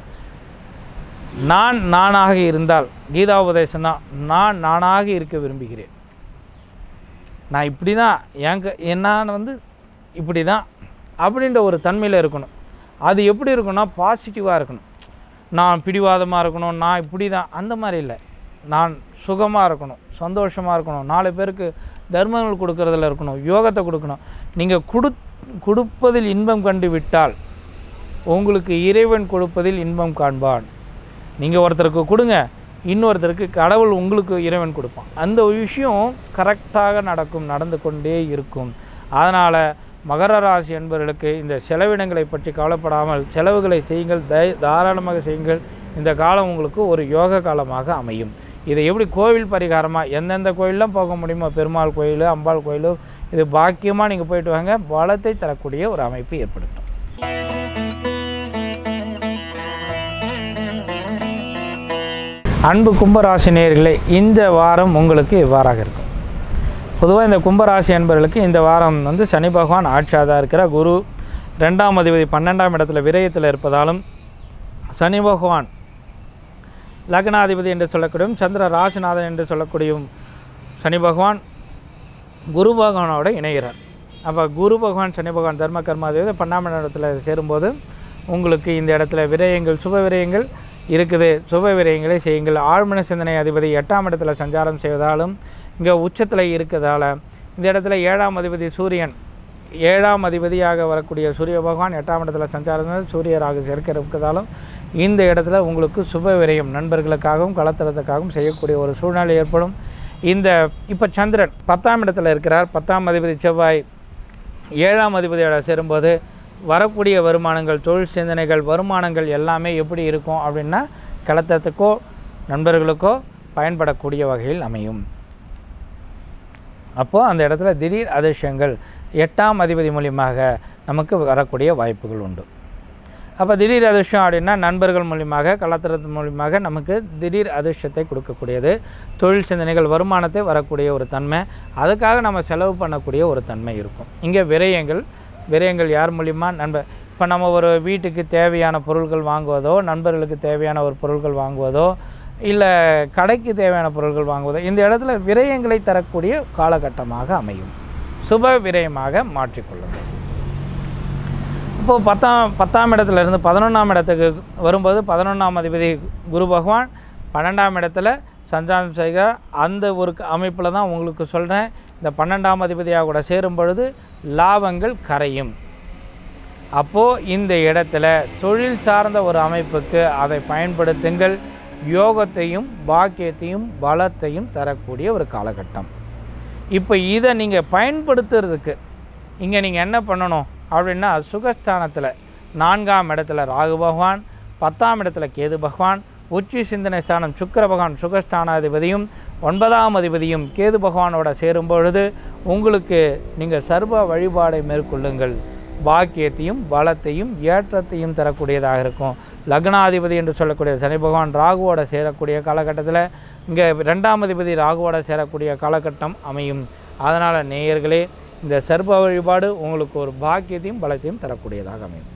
நான் நானாக இருந்தால் கீதா உபதேசம் தான் நான் நானாக இருக்க விரும்புகிறேன் நான் இப்படி தான் என் என்னான்னு வந்து இப்படி தான் அப்படின்ற ஒரு தன்மையில் இருக்கணும் அது எப்படி இருக்கும்னா பாசிட்டிவாக இருக்கணும் நான் பிடிவாதமாக இருக்கணும் நான் இப்படி தான் அந்த மாதிரி இல்லை நான் சுகமாக இருக்கணும் சந்தோஷமாக இருக்கணும் நாலு பேருக்கு தர்மங்கள் கொடுக்கறதுல இருக்கணும் யோகத்தை கொடுக்கணும் நீங்கள் கொடு கொடுப்பதில் இன்பம் கண்டு விட்டால் உங்களுக்கு இறைவன் கொடுப்பதில் இன்பம் காண்பான் நீங்கள் ஒருத்தருக்கு கொடுங்க இன்னொருத்தருக்கு கடவுள் உங்களுக்கு இறைவன் கொடுப்பான் அந்த ஒரு விஷயம் கரெக்டாக நடக்கும் நடந்து கொண்டே இருக்கும் அதனால் மகர ராசி என்பவர்களுக்கு இந்த செலவினங்களை பற்றி கவலைப்படாமல் செலவுகளை செய்யுங்கள் தை தாராளமாக செய்யுங்கள் இந்த காலம் உங்களுக்கு ஒரு யோக காலமாக அமையும் இதை எப்படி கோவில் பரிகாரமாக எந்தெந்த கோயிலெலாம் போக முடியுமோ பெருமாள் கோயில் அம்பாள் கோயில் இது பாக்கியமாக நீங்கள் போயிட்டு வாங்க பலத்தை தரக்கூடிய ஒரு அமைப்பு ஏற்படுத்தும் அன்பு கும்பராசி நேயர்களே இந்த வாரம் உங்களுக்கு இவ்வாறாக இருக்கும் பொதுவாக இந்த கும்பராசி என்பவர்களுக்கு இந்த வாரம் வந்து சனி பகவான் ஆட்சியாக இருக்கிற குரு ரெண்டாம் அதிபதி பன்னெண்டாம் இடத்துல விரயத்தில் இருப்பதாலும் சனி பகவான் லக்னாதிபதி என்று சொல்லக்கூடியும் சந்திர ராசிநாதன் என்று சொல்லக்கூடியும் சனி பகவான் குரு பகவானோட இணைகிறார் அப்போ குரு பகவான் சனி பகவான் தர்ம கர்மாதிபதி பன்னெண்டாம் இடத்துல சேரும்போது உங்களுக்கு இந்த இடத்துல விரயங்கள் சுப விரயங்கள் இருக்குது சுப விரயங்களை செய்யுங்கள் ஆழ்மன சிந்தனை அதிபதி எட்டாம் இடத்துல சஞ்சாரம் செய்வதாலும் இங்கே உச்சத்தில் இருக்கிறதால இந்த இடத்துல ஏழாம் அதிபதி சூரியன் ஏழாம் அதிபதியாக வரக்கூடிய சூரிய பகவான் எட்டாம் இடத்துல சஞ்சாரம் செய்து சூரியராக சேர்க்க இருக்கிறதாலும் இந்த இடத்துல உங்களுக்கு சுப விரயம் நண்பர்களுக்காகவும் கலத்தரத்துக்காகவும் செய்யக்கூடிய ஒரு சூழ்நிலை ஏற்படும் இந்த இப்போ சந்திரன் பத்தாம் இடத்துல இருக்கிறார் பத்தாம் அதிபதி செவ்வாய் ஏழாம் அதிபதியோட சேரும்போது வரக்கூடிய வருமானங்கள் தொழில் சிந்தனைகள் வருமானங்கள் எல்லாமே எப்படி இருக்கும் அப்படின்னா கலத்தத்துக்கோ நண்பர்களுக்கோ பயன்படக்கூடிய வகையில் அமையும் அப்போது அந்த இடத்துல திடீர் அதிர்ஷ்டங்கள் எட்டாம் அதிபதி மூலியமாக நமக்கு வரக்கூடிய வாய்ப்புகள் உண்டு அப்போ திடீர் அதிர்ஷ்டம் அப்படின்னா நண்பர்கள் மூலியமாக கலாச்சாரத்தின் மூலியமாக நமக்கு திடீர் அதிர்ஷ்டத்தை கொடுக்கக்கூடியது தொழில் சிந்தனைகள் வருமானத்தை வரக்கூடிய ஒரு தன்மை அதுக்காக நம்ம செலவு பண்ணக்கூடிய ஒரு தன்மை இருக்கும் இங்கே விரயங்கள் விரயங்கள் யார் மூலியமா நண்பர் இப்போ நம்ம ஒரு வீட்டுக்கு தேவையான பொருட்கள் வாங்குவதோ நண்பர்களுக்கு தேவையான ஒரு பொருட்கள் வாங்குவதோ இல்லை கடைக்கு தேவையான பொருட்கள் வாங்குவதோ இந்த இடத்துல விரயங்களை தரக்கூடிய காலகட்டமாக அமையும் சுப விரயமாக மாற்றிக்கொள்ளுங்கள் இப்போது பத்தாம் பத்தாம் இடத்துல இருந்து பதினொன்றாம் இடத்துக்கு வரும்போது பதினொன்றாம் அதிபதி குரு பகவான் பன்னெண்டாம் இடத்துல சஞ்சாரம் செய்கிறார் அந்த ஒரு அமைப்பில் தான் உங்களுக்கு சொல்கிறேன் இந்த பன்னெண்டாம் அதிபதியாக கூட சேரும் பொழுது லாபங்கள் கரையும் அப்போது இந்த இடத்துல தொழில் சார்ந்த ஒரு அமைப்புக்கு அதை பயன்படுத்துங்கள் யோகத்தையும் பாக்கியத்தையும் பலத்தையும் தரக்கூடிய ஒரு காலகட்டம் இப்போ இதை நீங்கள் பயன்படுத்துறதுக்கு இங்கே நீங்கள் என்ன பண்ணணும் அப்படின்னா சுகஸ்தானத்தில் நான்காம் இடத்துல ராகு பகவான் பத்தாம் இடத்துல கேது பகவான் உச்சி சிந்தனை ஸ்தானம் சுக்கிர பகவான் சுகஸ்தானாதிபதியும் ஒன்பதாம் அதிபதியும் கேது பகவானோட சேரும் பொழுது உங்களுக்கு நீங்கள் சர்வ வழிபாடை மேற்கொள்ளுங்கள் பாக்கியத்தையும் பலத்தையும் ஏற்றத்தையும் தரக்கூடியதாக இருக்கும் லக்னாதிபதி என்று சொல்லக்கூடிய சனி பகவான் ராகுவோட சேரக்கூடிய காலகட்டத்தில் இங்கே ரெண்டாம் அதிபதி ராகுவோட சேரக்கூடிய காலகட்டம் அமையும் அதனால் நேயர்களே இந்த சர்வ வழிபாடு உங்களுக்கு ஒரு பாக்கியத்தையும் பலத்தையும் தரக்கூடியதாக அமையும்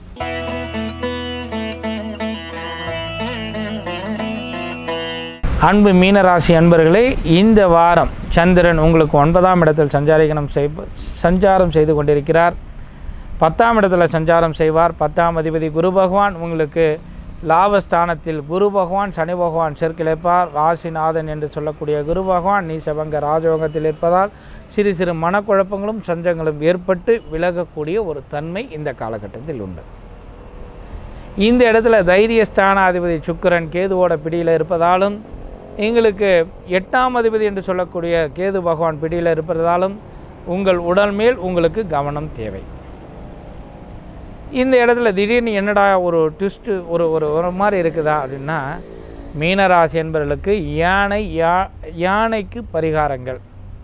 அன்பு மீனராசி அன்பர்களே இந்த வாரம் சந்திரன் உங்களுக்கு ஒன்பதாம் இடத்தில் சஞ்சாரிகணம் செய் சஞ்சாரம் செய்து கொண்டிருக்கிறார் பத்தாம் இடத்துல சஞ்சாரம் செய்வார் பத்தாம் அதிபதி குரு பகவான் உங்களுக்கு லாபஸ்தானத்தில் குரு பகவான் சனி பகவான் சேர்க்கிழைப்பார் ராசிநாதன் என்று சொல்லக்கூடிய குரு பகவான் நீசபங்க ராஜயோகத்தில் இருப்பதால் சிறு சிறு மனக்குழப்பங்களும் சஞ்சங்களும் ஏற்பட்டு விலகக்கூடிய ஒரு தன்மை இந்த காலகட்டத்தில் உண்டு இந்த இடத்துல தைரிய ஸ்தானாதிபதி சுக்கிரன் கேதுவோட பிடியில் இருப்பதாலும் எங்களுக்கு எட்டாம் அதிபதி என்று சொல்லக்கூடிய கேது பகவான் பிடியில் இருப்பதாலும் உங்கள் உடல் மேல் உங்களுக்கு கவனம் தேவை இந்த இடத்துல திடீர்னு என்னடா ஒரு ட்விஸ்ட்டு ஒரு ஒரு ஒரு மாதிரி இருக்குதா அப்படின்னா மீனராசி என்பவர்களுக்கு யானை யா யானைக்கு பரிகாரங்கள்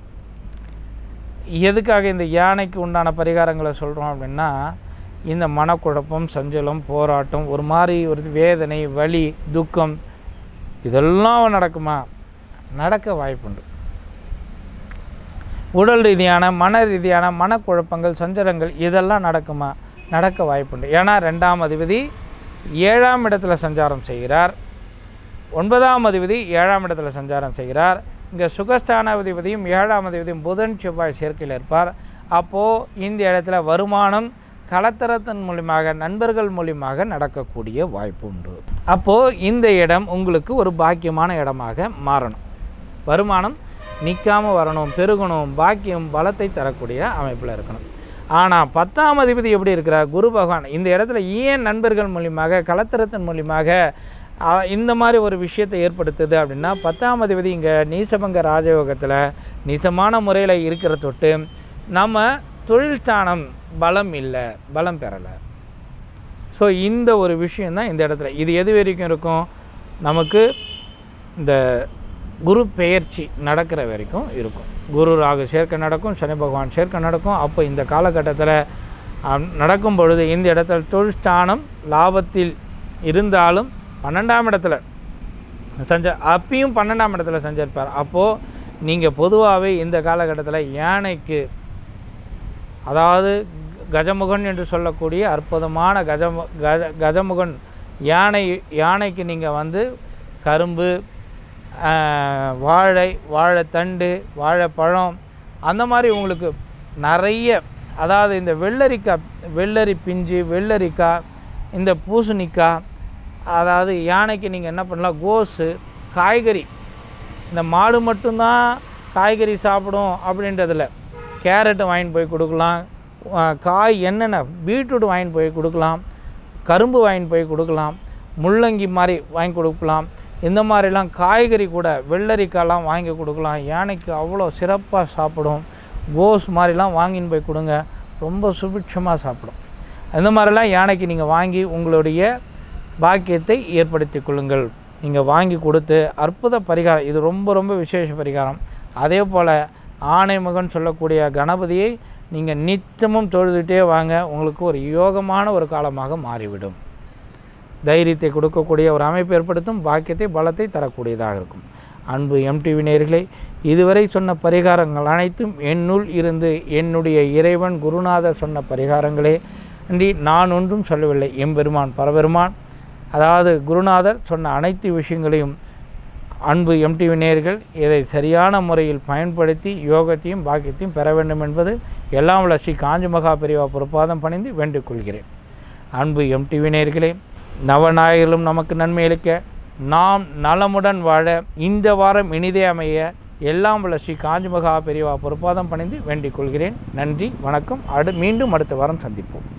எதுக்காக இந்த யானைக்கு உண்டான பரிகாரங்களை சொல்கிறோம் அப்படின்னா இந்த மனக்குழப்பம் சஞ்சலம் போராட்டம் ஒரு மாதிரி ஒரு வேதனை வலி துக்கம் இதெல்லாம் நடக்குமா நடக்க வாய்ப்புண்டு உடல் ரீதியான மன ரீதியான மனக்குழப்பங்கள் சஞ்சலங்கள் இதெல்லாம் நடக்குமா நடக்க வாய்ப்புண்டு ஏன்னா ரெண்டாம் அதிபதி ஏழாம் இடத்துல சஞ்சாரம் செய்கிறார் ஒன்பதாம் அதிபதி ஏழாம் இடத்துல சஞ்சாரம் செய்கிறார் இங்கே சுகஸ்தான அதிபதியும் ஏழாம் அதிபதியும் புதன் செவ்வாய் சேர்க்கையில் இருப்பார் அப்போது இந்த இடத்துல வருமானம் கலத்தரத்தின் மூலியமாக நண்பர்கள் மூலியமாக நடக்கக்கூடிய வாய்ப்பு உண்டு அப்போது இந்த இடம் உங்களுக்கு ஒரு பாக்கியமான இடமாக மாறணும் வருமானம் நிற்காமல் வரணும் பெருகணும் பாக்கியம் பலத்தை தரக்கூடிய அமைப்பில் இருக்கணும் ஆனால் பத்தாம் அதிபதி எப்படி இருக்கிறார் குரு பகவான் இந்த இடத்துல ஏன் நண்பர்கள் மூலியமாக கலத்தரத்தின் மூலியமாக ஆ, இந்த மாதிரி ஒரு விஷயத்தை ஏற்படுத்துது அப்படின்னா பத்தாம் அதிபதி இங்கே நீசபங்க ராஜயோகத்தில் நீசமான முறையில் இருக்கிற தொட்டு நம்ம தொழில் ஸ்தானம் பலம் இல்லை பலம் பெறலை ஸோ இந்த ஒரு விஷயந்தான் இந்த இடத்துல இது எது வரைக்கும் இருக்கும் நமக்கு இந்த குரு பெயர்ச்சி நடக்கிற வரைக்கும் இருக்கும் குரு ராகு சேர்க்கை நடக்கும் சனி பகவான் சேர்க்கை நடக்கும் அப்போ இந்த காலகட்டத்தில் அம், நடக்கும் பொழுது இந்த இடத்துல தொழில் ஸ்தானம் லாபத்தில் இருந்தாலும் பன்னெண்டாம் இடத்துல சஞ்ச அப்பயும் பன்னெண்டாம் இடத்துல சஞ்சரிப்பார் அப்போது நீங்கள் பொதுவாகவே இந்த காலகட்டத்தில் யானைக்கு அதாவது கஜமுகன் என்று சொல்லக்கூடிய அற்புதமான கஜமு கஜ கஜமுகன் யானை யானைக்கு நீங்கள் வந்து கரும்பு ஆஹ், வாழை வாழைத்தண்டு வாழைப்பழம் அந்த மாதிரி உங்களுக்கு நிறைய அதாவது இந்த வெள்ளரிக்காய் வெள்ளரி பிஞ்சு வெள்ளரிக்காய் இந்த பூசணிக்காய் அதாவது யானைக்கு நீங்கள் என்ன பண்ணலாம் கோஸு காய்கறி இந்த மாடு மட்டும்தான் காய்கறி சாப்பிடும் அப்படின்றதில்ல கேரட்டு வாங்கிட்டு போய் கொடுக்கலாம் ஆ, காய் என்னென்ன பீட்ரூட் வாங்கிட்டு போய் கொடுக்கலாம் கரும்பு வாங்கிட்டு போய் கொடுக்கலாம் முள்ளங்கி மாதிரி வாங்கி கொடுக்கலாம் இந்த மாதிரிலாம் காய்கறி கூட வெள்ளரிக்காய்லாம் வாங்கி கொடுக்கலாம் யானைக்கு அவ்வளோ சிறப்பாக சாப்பிடும் கோஸ் மாதிரிலாம் வாங்கின்னு போய் கொடுங்க ரொம்ப சுபிட்சமாக சாப்பிடும் அந்த மாதிரிலாம் யானைக்கு நீங்கள் வாங்கி உங்களுடைய பாக்கியத்தை ஏற்படுத்தி கொள்ளுங்கள் நீங்கள் வாங்கி கொடுத்து அற்புத பரிகாரம் இது ரொம்ப ரொம்ப விசேஷ பரிகாரம் அதே போல் ஆணைமுகன் சொல்லக்கூடிய கணபதியை நீங்கள் நித்தமும் தொழுதுகிட்டே வாங்க உங்களுக்கு ஒரு யோகமான ஒரு காலமாக மாறிவிடும் தைரியத்தை கொடுக்கக்கூடிய ஒரு அமைப்பு ஏற்படுத்தும் பாக்கியத்தை பலத்தை தரக்கூடியதாக இருக்கும் அன்பு எம்டிவி நேர்களே இதுவரை சொன்ன பரிகாரங்கள் அனைத்தும் என்னுள் இருந்து என்னுடைய இறைவன் குருநாதர் சொன்ன பரிகாரங்களே அன்றி நான் ஒன்றும் சொல்லவில்லை எம்பெருமான் பரபெருமான் அதாவது குருநாதர் சொன்ன அனைத்து விஷயங்களையும் அன்பு எம்டிவி நேர்கள் இதை சரியான முறையில் பயன்படுத்தி யோகத்தையும் பாக்கியத்தையும் பெற வேண்டும் என்பது எல்லாம் உள்ள ஸ்ரீ காஞ்சி மகா பெரிவா பொறுப்பாதம் பணிந்து வேண்டிக் கொள்கிறேன் அன்பு எம்டிவி நேர்களே நவநாயகர்களும் நமக்கு நன்மை அளிக்க நாம் நலமுடன் வாழ இந்த வாரம் இனிதே அமைய எல்லாம் உள்ள ஸ்ரீ காஞ்சி மகா பெரிவா பொறுப்பாதம் பணிந்து வேண்டிக் கொள்கிறேன் நன்றி வணக்கம் அடு மீண்டும் அடுத்த வாரம் சந்திப்போம்